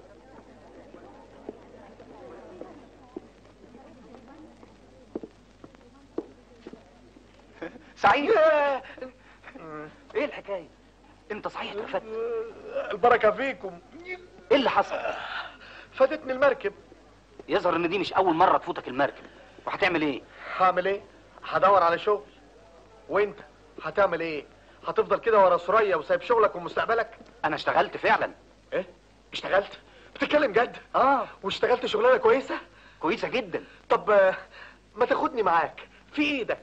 سعيد ايه الحكايه انت صحيح اترفدت البركه فيكم ايه اللي حصل فاتتني المركب يظهر ان دي مش اول مره تفوتك المركب وهتعمل ايه هعمل ايه هدور على شغل وانت هتعمل ايه هتفضل كده ورا سوريا وسايب شغلك ومستقبلك انا اشتغلت فعلا ايه اشتغلت بتتكلم جد اه واشتغلت شغلانه كويسه كويسه جدا طب آه، ما تاخدني معاك في ايدك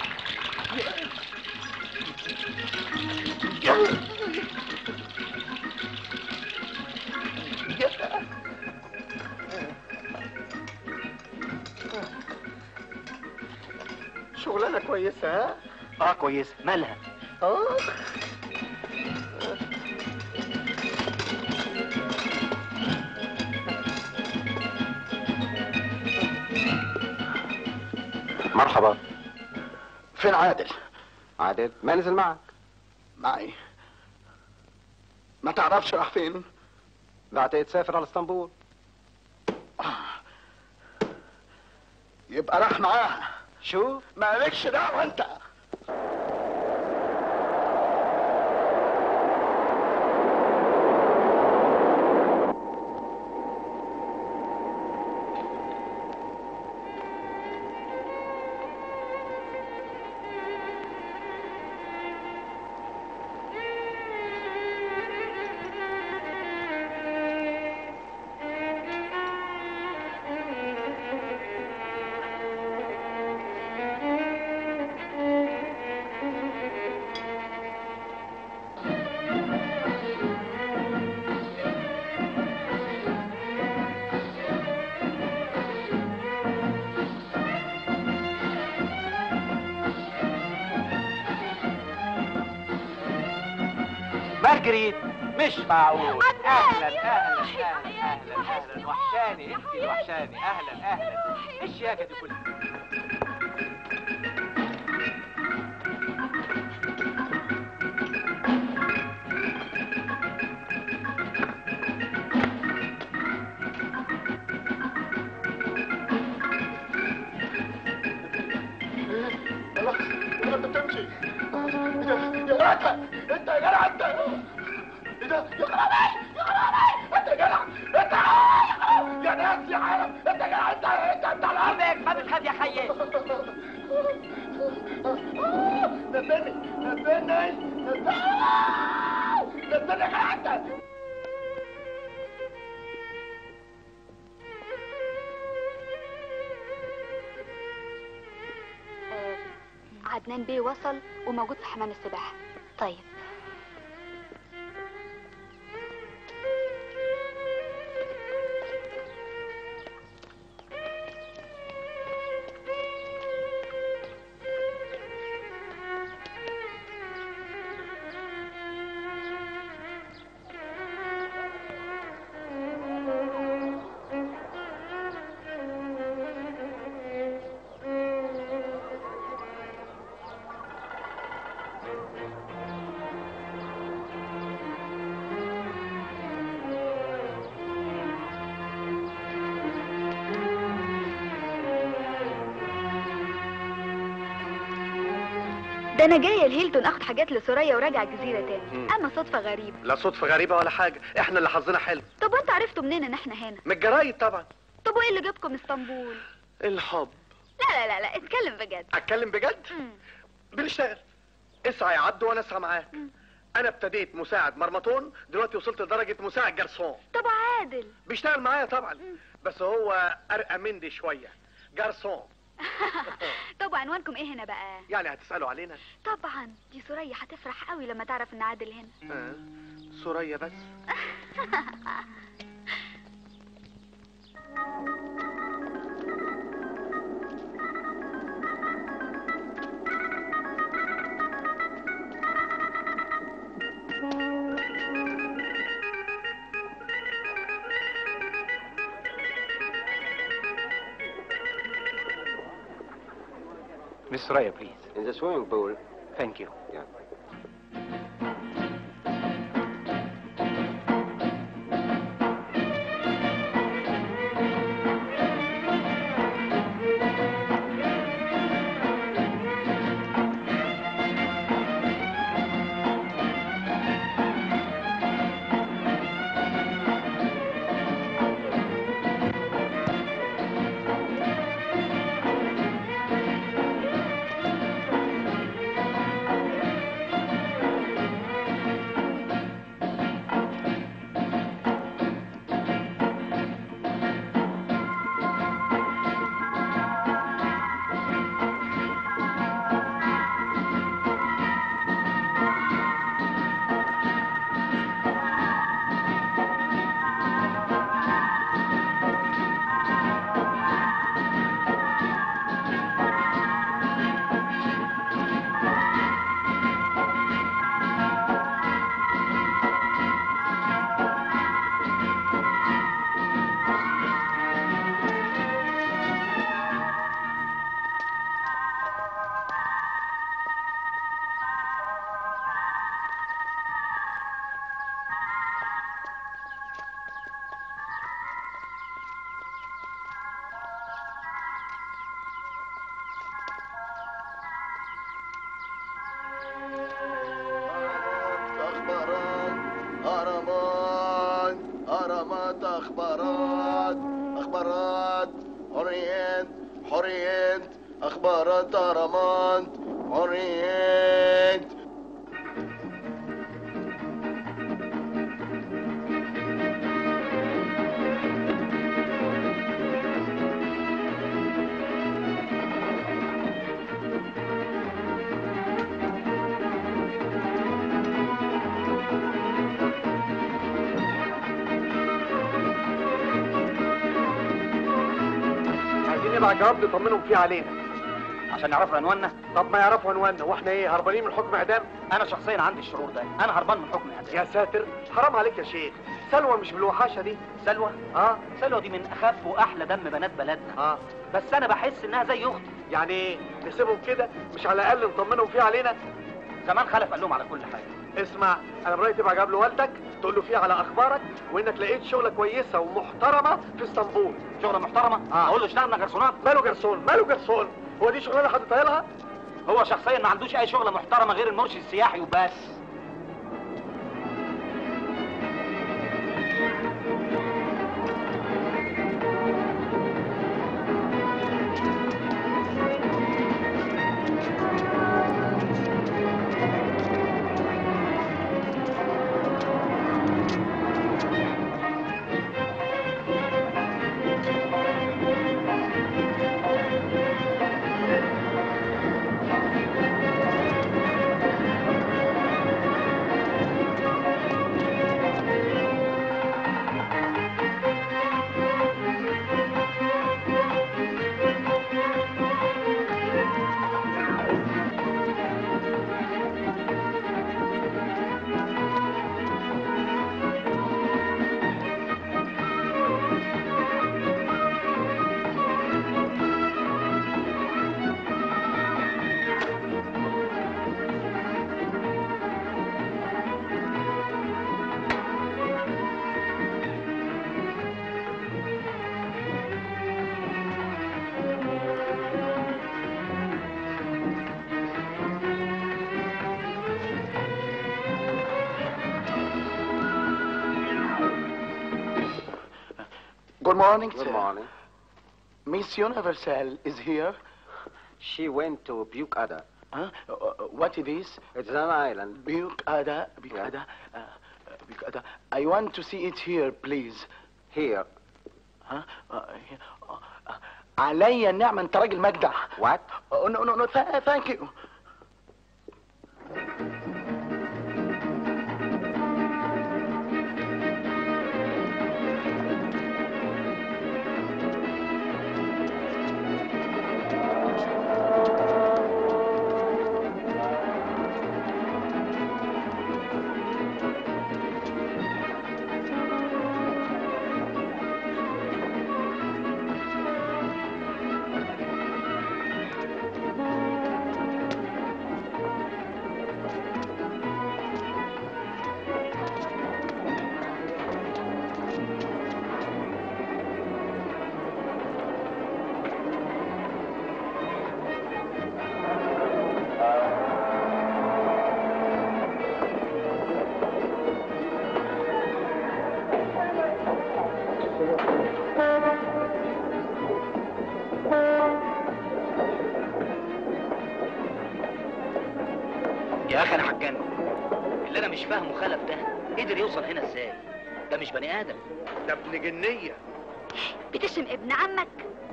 شغلانه كويسه ها اه كويسه مالها اه مرحبا فين عادل عادل ما نزل معك معي ما تعرفش راح فين بعد تسافر على اسطنبول يبقى راح معاه شو مالكش دعوه انت مارجريت مش معقول اهلا اهلا اهلا اهلا اهلا وحشاني انت اللي وحشاني اهلا اهلا ايش الشياكه دي كلها خلاص انت بتمشي يا جدع انت يا جدع انت ايه ده يا خرابي يا خرابي انت يا جدع انت يا ناس يا عالم انت يا جدع انت انت انت على ما بتخاف يا خيي نزلني نزلني نزلني نزلني يا جدع انت عدنان بيه وصل وموجود في حمام السباحة طيب ده انا جايه الهيلتون اخد حاجات لسوريا وراجع الجزيره تاني اما صدفه غريبه لا صدفه غريبه ولا حاجه احنا اللي حظنا حلو طب وانت عرفتوا منين ان احنا هنا من الجرايد طبعا طب وايه اللي جابكم اسطنبول الحب لا لا لا لا اتكلم بجد اتكلم بجد بنشتغل اسعى يا عبد وانا اسعى معاك انا ابتديت مساعد مرمطون دلوقتي وصلت لدرجه مساعد جرسون طب عادل بيشتغل معايا طبعا بس هو ارقى مني شويه جرسون طب عنوانكم ايه هنا بقى يعني هتسالوا علينا طبعا دي سوريا هتفرح قوي لما تعرف ان عادل هنا آه. سوريا بس Miss Raya, please. In the swimming pool. Thank you. Yeah. أخبارات أهرامات أهرامات أخبارات أخبارات حريات حريات أخبارات أهرامات حريات عايزين نبعت جواب نطمنهم فيه علينا عشان يعرفوا عنواننا طب ما يعرفوا عنواننا واحنا ايه هربانين من حكم اعدام انا شخصيا عندي الشعور ده انا هربان من حكم اعدام يا ساتر حرام عليك يا شيخ سلوى مش بالوحاشه دي سلوى اه سلوى دي من اخف واحلى دم بنات بلدنا اه بس انا بحس انها زي اختي يعني ايه نسيبهم كده مش على الاقل نطمنهم فيه علينا زمان خلف قال لهم على كل حاجه اسمع انا برايي تبقى جاب لوالدك تقول له فيه على اخبارك وانك لقيت شغله كويسه ومحترمه في اسطنبول شغله محترمه آه. اقول له اشتغلنا جرسونات ماله جرسون ماله جرسون هو دي شغلانه حد طايلها هو شخصيا ما عندوش اي شغله محترمه غير المرشد السياحي وبس Good morning, Good sir. morning. Miss Universal is here. She went to Bucada. Huh? Uh, uh, what is this? It's an island. Bucada, Bucada, uh, uh, Bucada. I want to see it here, please. Here. Huh? Uh, here. Uh, uh, عليا النعمة انت راجل مجدع. What? Oh, no, no, no, th- thank you. يا اخي انا هتجنن اللي انا مش فاهمه خلف ده قدر يوصل هنا ازاي ده مش بني ادم ده ابن جنيه بتشتم ابن عمك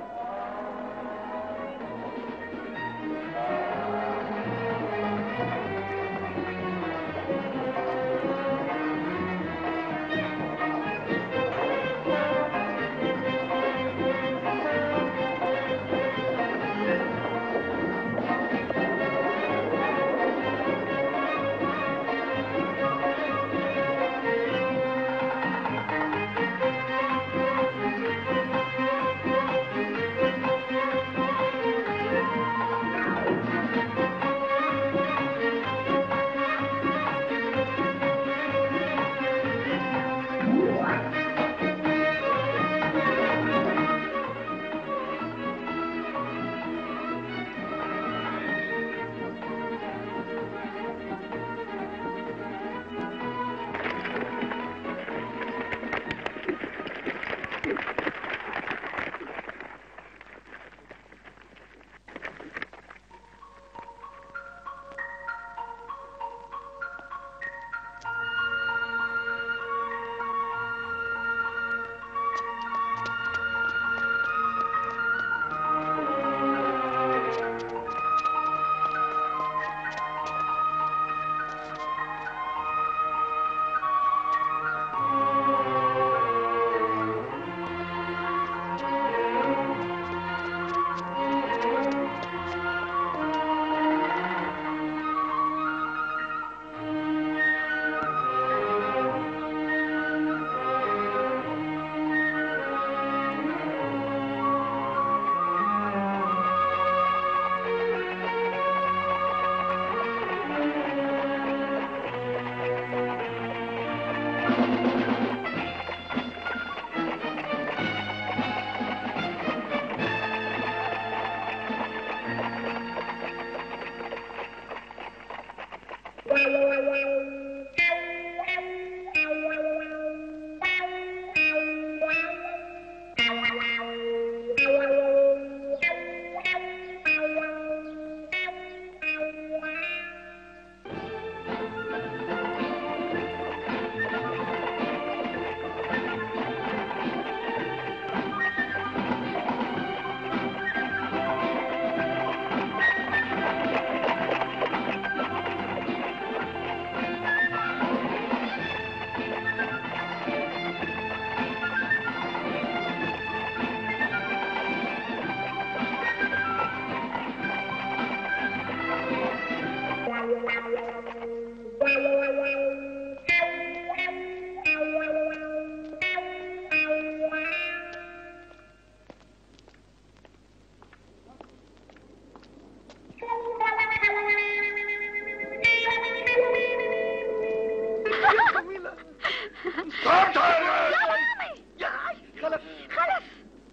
خلف خلف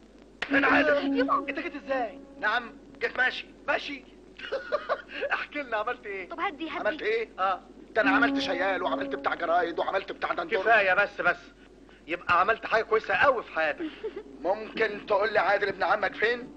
انا عارف انت جيت ازاي نعم جيت ماشي ماشي احكي لنا عملت ايه طب هدي هدي عملت ايه؟ اه ده انا عملت شيال وعملت بتاع جرايد وعملت بتاع دندور كفايه بس بس يبقى عملت حاجه كويسه قوي في حياتك ممكن تقول لي عادل ابن عمك فين؟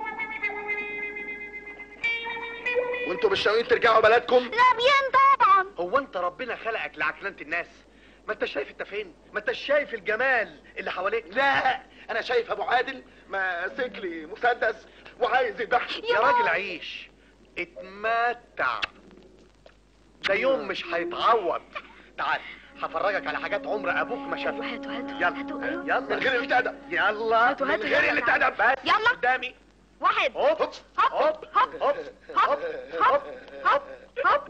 وانتوا مش ناويين ترجعوا بلدكم؟ ناويين طبعا هو انت ربنا خلقك لعكننه الناس ما انت شايف انت فين ما انت شايف الجمال اللي حواليك لا انا شايف ابو عادل ماسك لي مسدس وعايز يضحك يا راجل عيش اتمتع ده يوم مش هيتعوض تعال هفرجك على حاجات عمر ابوك ما شافها هاتوا هاتوا يلا هاتوا ايوه يلا من غير التأدب يلا هاتوا من هاتوا غير يلا اللي تعالى. تأدب بس يلا. قدامي واحد هوب هوب هوب هوب هوب هوب هوب هوب هوب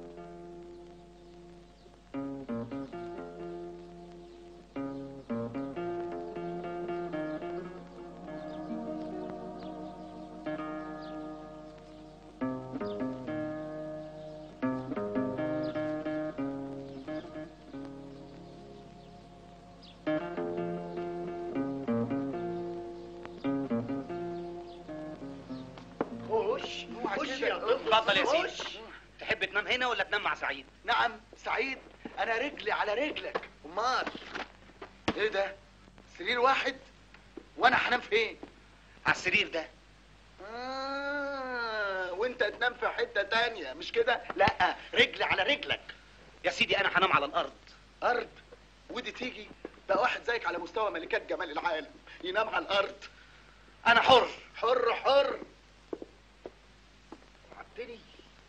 خش خش يا طفل اتفضل يا سيدي خش. تحب تنام هنا ولا تنام مع سعيد نعم سعيد انا رجلي على رجلك امال ايه ده سرير واحد وانا هنام فين على السرير ده آه وانت تنام في حته تانية مش كده لا رجل على رجلك يا سيدي انا هنام على الارض ارض ودي تيجي ده واحد زيك على مستوى ملكات جمال العالم ينام على الارض انا حر حر حر عدني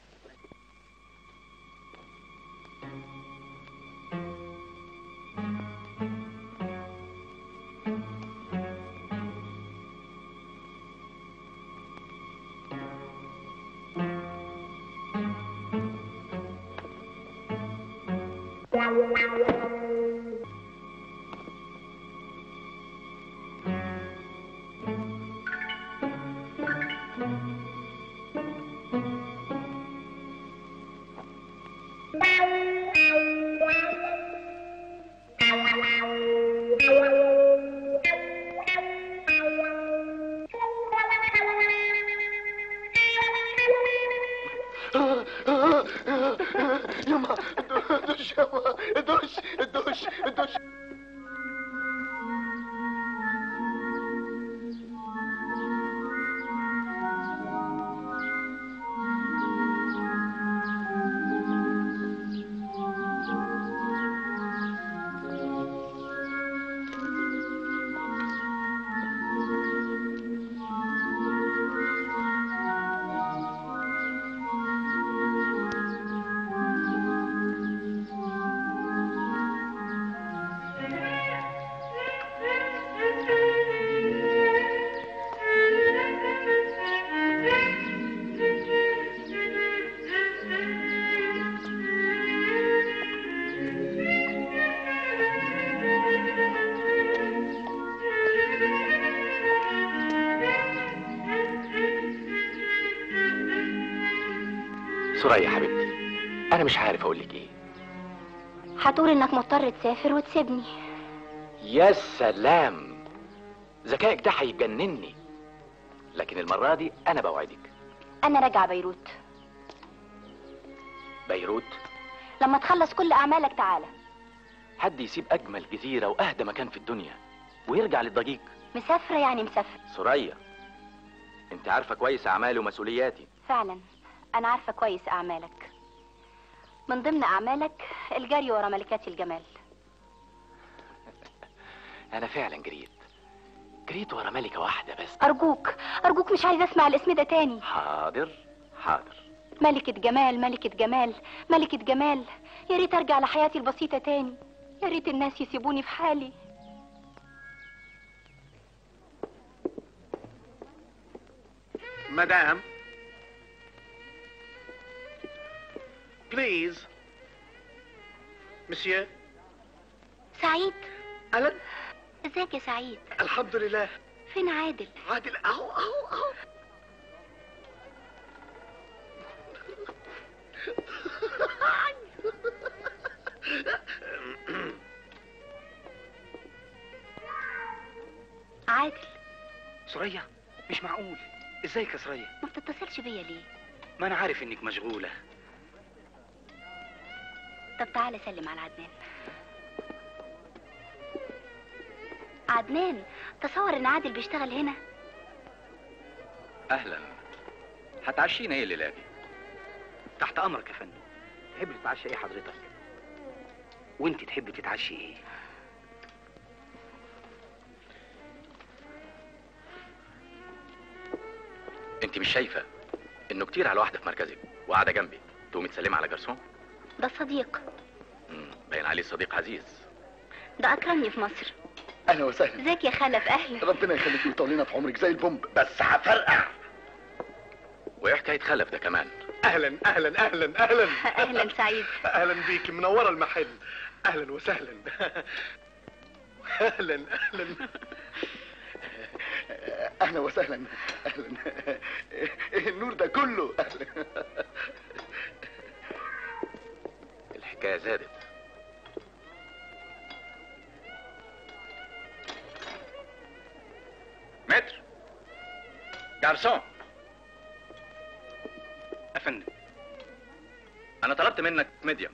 يما دش يما دش دش دش سوريا حبيبتي انا مش عارف اقول لك ايه هتقول انك مضطر تسافر وتسيبني يا سلام ذكائك ده هيجنني لكن المرة دي أنا بوعدك انا راجعه بيروت بيروت لما تخلص كل اعمالك تعالى حد يسيب أجمل جزيرة وأهدى مكان في الدنيا ويرجع للضجيج مسافره يعني مسافره سوريا أنت عارفة كويس أعمالي ومسؤولياتي فعلا انا عارفه كويس اعمالك من ضمن اعمالك الجري ورا ملكات الجمال أنا فعلا جريت جريت ورا ملكة واحدة بس ارجوك ارجوك مش عايزه اسمع الاسم ده تاني حاضر حاضر ملكة جمال ملكة جمال ملكة جمال يا ريت ارجع لحياتي البسيطة تاني يا ريت الناس يسيبوني في حالي مدام بليز مسيو سعيد أهلا ازيك يا سعيد الحمد لله فين عادل عادل اهو اهو اهو عادل سوريا مش معقول ازيك يا سوريا ما بتتصلش بيا ليه ما انا عارف انك مشغوله طب تعالى سلم على عدنان عدنان تصور ان عادل بيشتغل هنا أهلا هتعشينا إيه الليلة دي؟ تحت امرك يا فندم تحب تتعشى ايه حضرتك وانت تحبي تتعشي ايه أنت مش شايفة إنه كتير على واحدة في مركزك وقاعدة جنبي تقومي تسلمي على جرسون؟ ده صديق مم، باين عليه صديق عزيز ده اكرمني في مصر اهلا وسهلا ازيك يا خلف اهلا ربنا يخليك ويطول لنا في عمرك زي البومب بس هفرقع وإيه حكاية خلف ده كمان؟ اهلا اهلا اهلا اهلا اهلا سعيد اهلا بيك منوره المحل اهلا وسهلا اهلا اهلا اهلا وسهلا اهلا النور ده كله اهلا الحكاية زادت متر جارسون افندم أنا طلبت منك ميديوم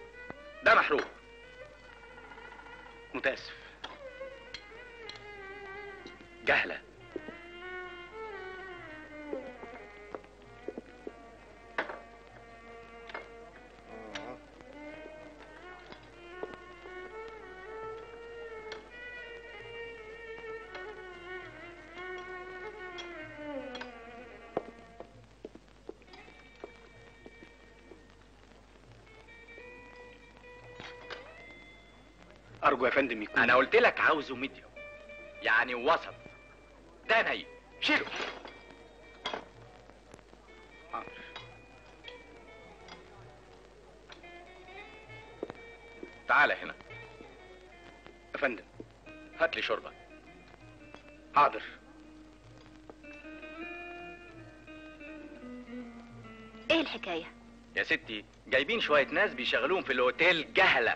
ده محروق متاسف جهلة أرجو يا فندم يكون انا قلت لك عاوزه ميديوم يعني وسط ده ني شيله تعالى هنا يا فندم هات لي شوربه حاضر ايه الحكايه يا ستي جايبين شويه ناس بيشغلوهم في الاوتيل جهله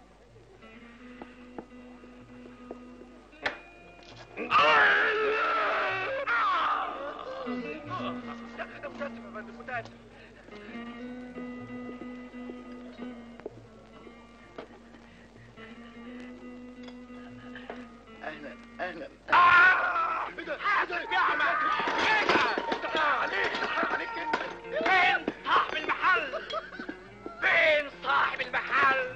اهلا اهلا فين صاحب المحل فين صاحب المحل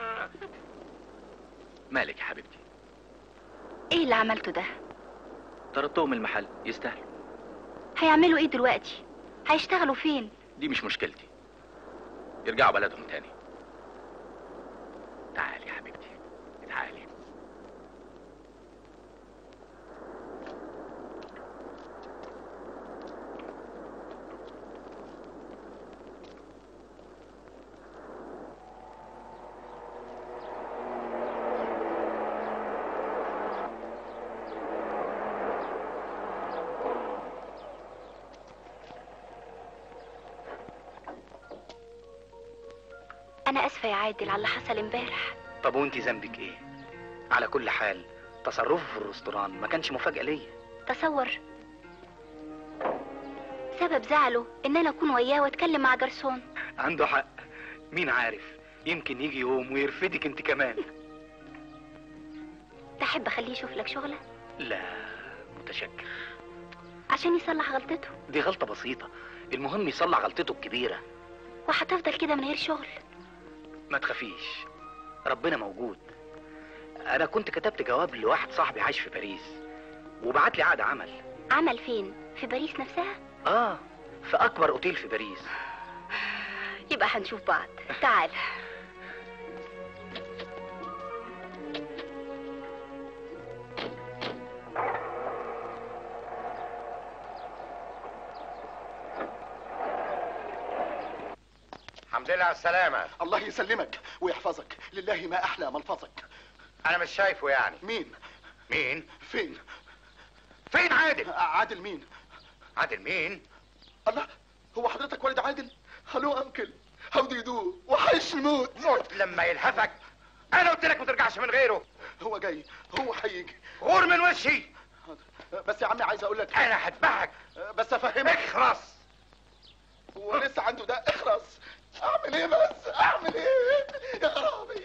مالك يا حبيبتي ايه اللي عملته ده طردتهم المحل يستاهلوا هيعملوا ايه دلوقتي هيشتغلوا فين دي مش مشكلتي يرجعوا بلدهم تاني تعالي يا حبيبتي تعالي انا اسفه يا عادل على اللي حصل امبارح طب وانت ذنبك ايه على كل حال تصرفه في الريستوران ما كانش مفاجأة ليا تصور سبب زعله ان انا اكون وياه واتكلم مع جرسون عنده حق مين عارف يمكن يجي يوم ويرفدك انت كمان تحب اخليه يشوف لك شغله لا متشكر عشان يصلح غلطته دي غلطة بسيطة المهم يصلح غلطته الكبيرة وهتفضل كده من غير شغل ما تخافيش ربنا موجود انا كنت كتبت جواب لواحد صاحبي عايش في باريس وبعت لي عقد عمل عمل فين في باريس نفسها اه في اكبر اوتيل في باريس يبقى هنشوف بعض تعال الحمد لله على السلامة الله يسلمك ويحفظك لله ما احلى ملفظك أنا مش شايفه يعني مين مين؟ فين فين عادل؟ عادل مين عادل مين؟ الله هو حضرتك والد عادل هلو انكل هاو دو يدو وحشني موت موت لما يلهفك انا قلت لك ما ترجعش من غيره هو جاي هو هيجي غور من وشي بس يا عمي عايز اقول لك انا هذبحك بس افهمك اخرس هو لسه عنده ده اخرس اعمل ايه بس اعمل ايه يا خرابي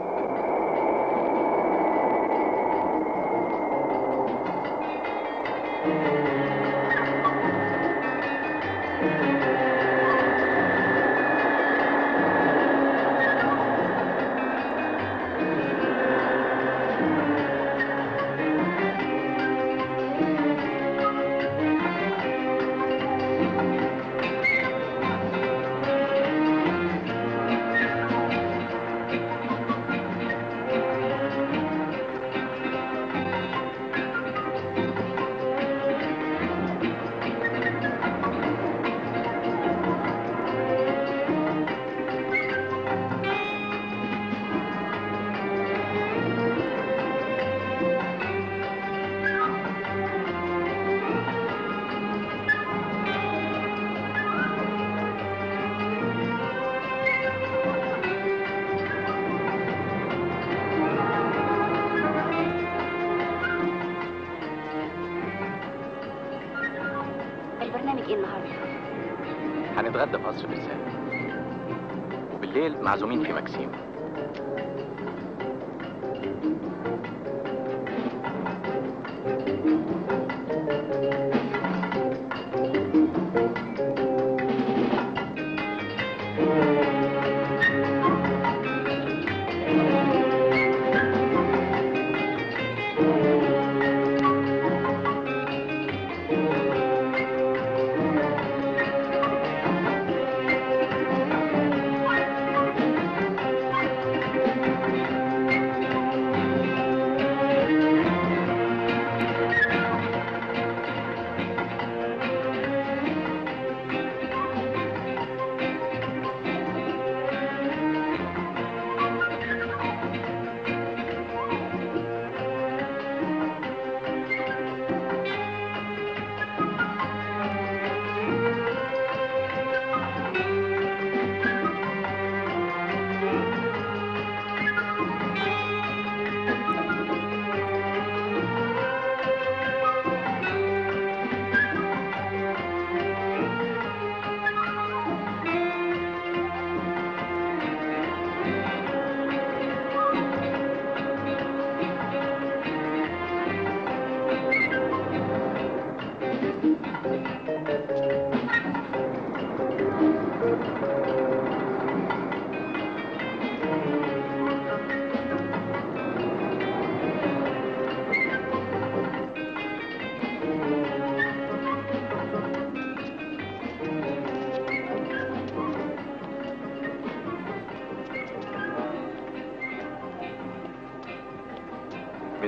البرنامج ايه النهارده هنتغدى في قصر بلسان وبالليل معزومين في مكسيم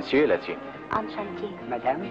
مسيو لاتين انشانتي مدام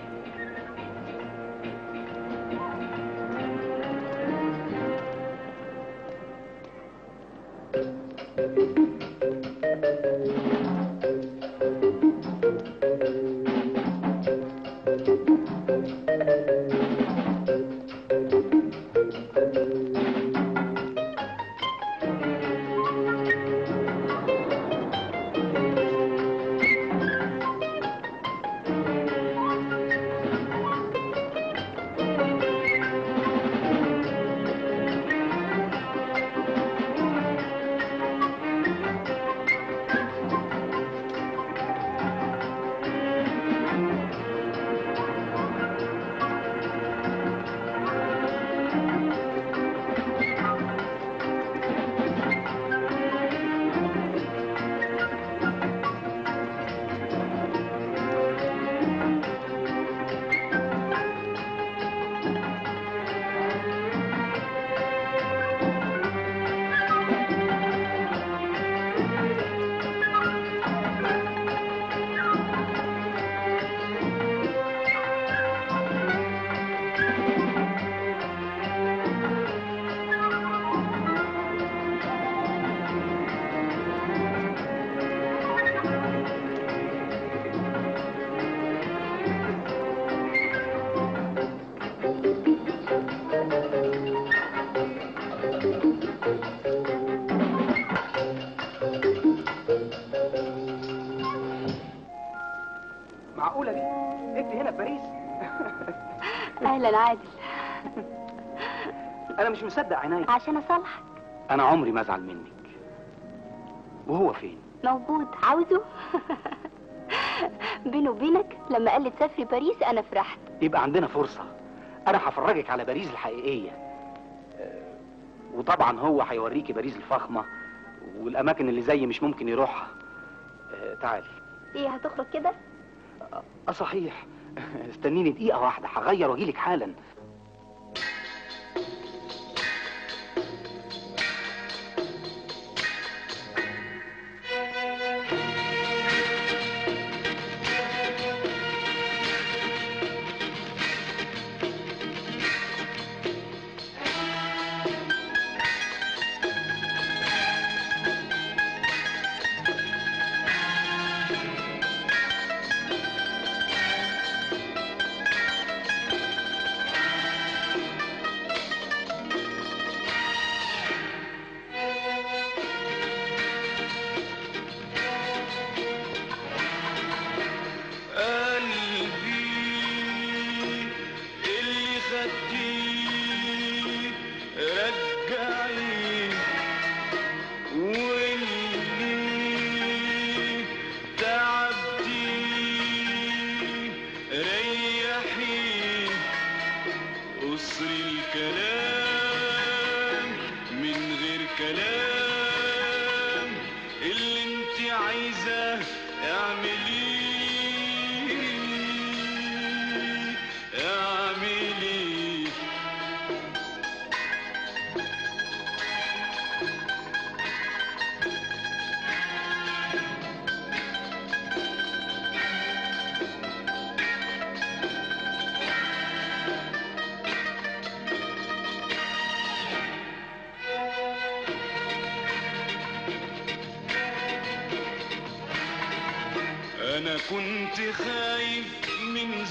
معقولة دي؟ انت هنا في باريس؟ اهلا عادل انا مش مصدق عيني عشان اصالحك انا عمري ما ازعل منك وهو فين؟ موجود عاوزه بينه وبينك لما قال لي تسافري باريس انا فرحت يبقى عندنا فرصة انا هفرجك على باريس الحقيقية آه، وطبعا هو هيوريكي باريس الفخمة والاماكن اللي زي مش ممكن يروحها آه، تعالي ايه هتخرج كده اه صحيح استنيني دقيقة واحدة هغير واجيلك حالا قلبي اللي خدتيه رجعيه واللي تعبتيه ريحيه قصر الكلام من غير كلام اللي انت عايزاه اعمليه اعمليه انا كنت خايف من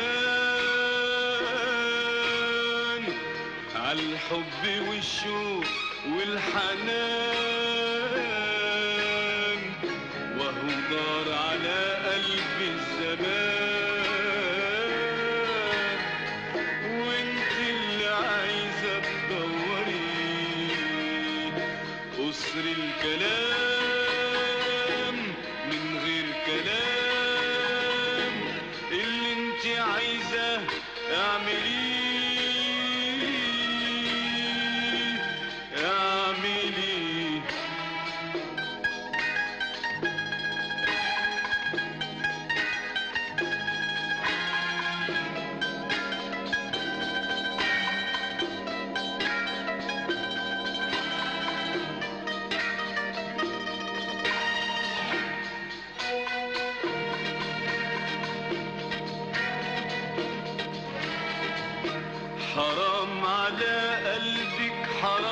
زمان عالحب والشوق والحنان وهو دار على قلب الزمان وانت اللي عايزه تدوري قصر الكلام من غير كلام اللي انت عايزاه اعمليه اعمليه حرام على قلبك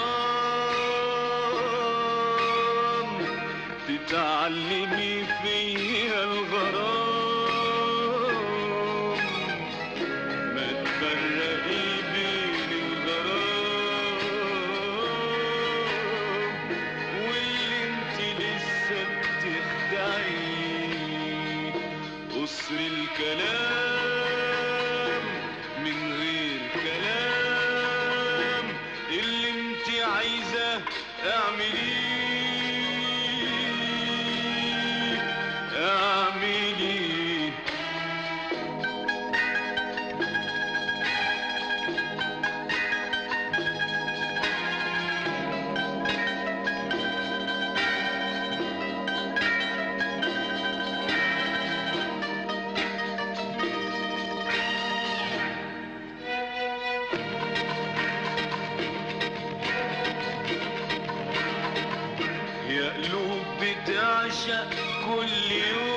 حرام تتعلمي فيها الغرام ما تفرقي بين الغرام واللي انت لسه بتخدعيه قصر الكلام من غير كلام اللي انت عايزه اعمليه اعمليه يا قلوب بتعشق كل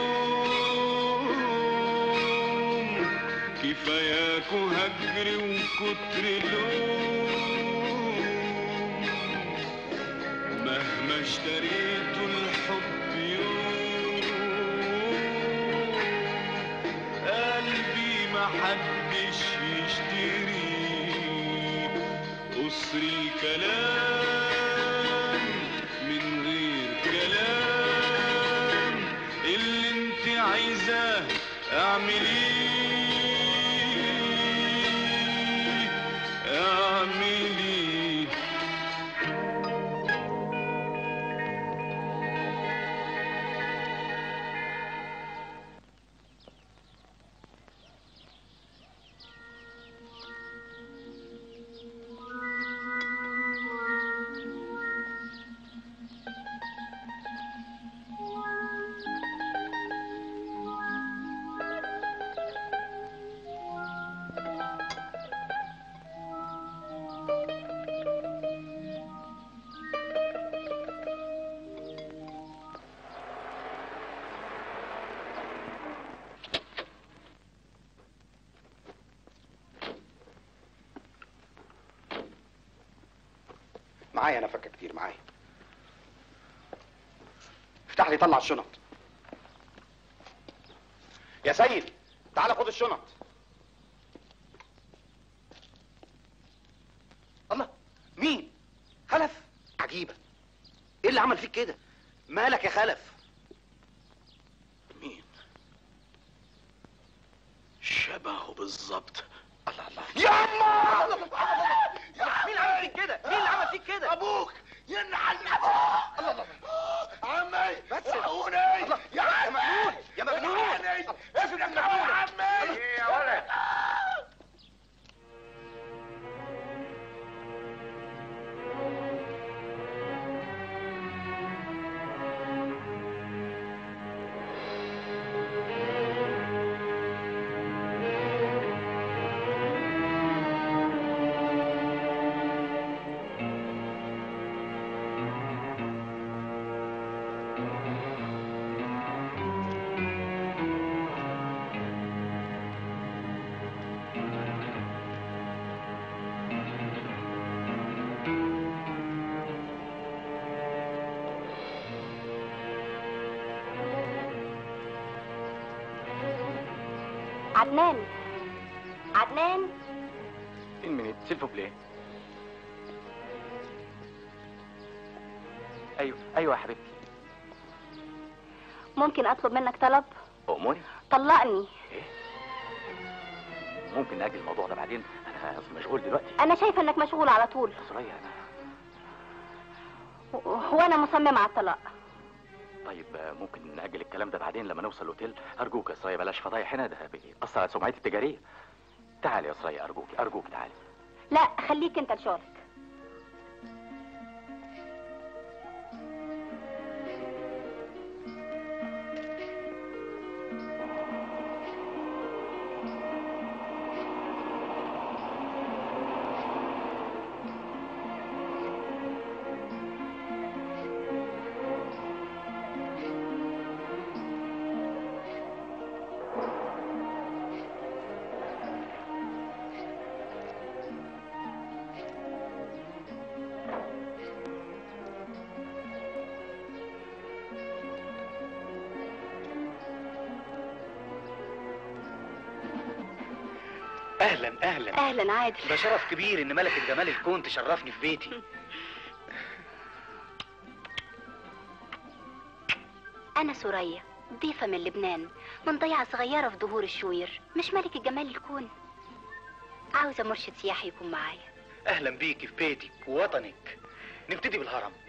يوم كفاياكوا هجر وكتر لوم مهما اشتريتوا الحب يوم قلبي محدش يشتريه قصر الكلام من غير كلام اللي انت عايزاه اعمليه اعمليه معايا انا فكه كتير معايا افتح لي طلع الشنط يا سيد تعال خد الشنط الله مين خلف عجيبه ايه اللي عمل فيك كده مالك يا خلف مين شبهه بالظبط الله الله يا اما مين عمل فيك كده مين اللي عمل فيك كده ابوك ينعل ابوك الله الله عمي بس الحقوني الله يا عمي مجنون يا مجنون الحقني افرق يا عمي يا ولد عدنان عدنان Une minute, s'il vous plaît. ايوه ايوه يا حبيبتي ممكن اطلب منك طلب أؤمري طلقني ممكن نأجل الموضوع ده بعدين انا مشغول دلوقتي انا شايفه انك مشغول على طول سوريا انا و- وانا مصممه على الطلاق طيب آه، ممكن نأجل الكلام ده بعدين لما نوصل الأوتيل أرجوك يا سرايا بلاش فضايح هنا ده بيأثر على سمعتي التجارية تعالي يا سرايا أرجوك أرجوك تعالي لا خليك انت لشغلك اهلا اهلا اهلا عادل ده شرف كبير ان ملكة جمال الكون تشرفني في بيتي انا سوريا ضيفة من لبنان من ضيعة صغيرة في ظهور الشوير مش ملك جمال الكون عاوزة مرشد سياحي يكون معايا اهلا بيكي في بيتك ووطنك نبتدي بالهرم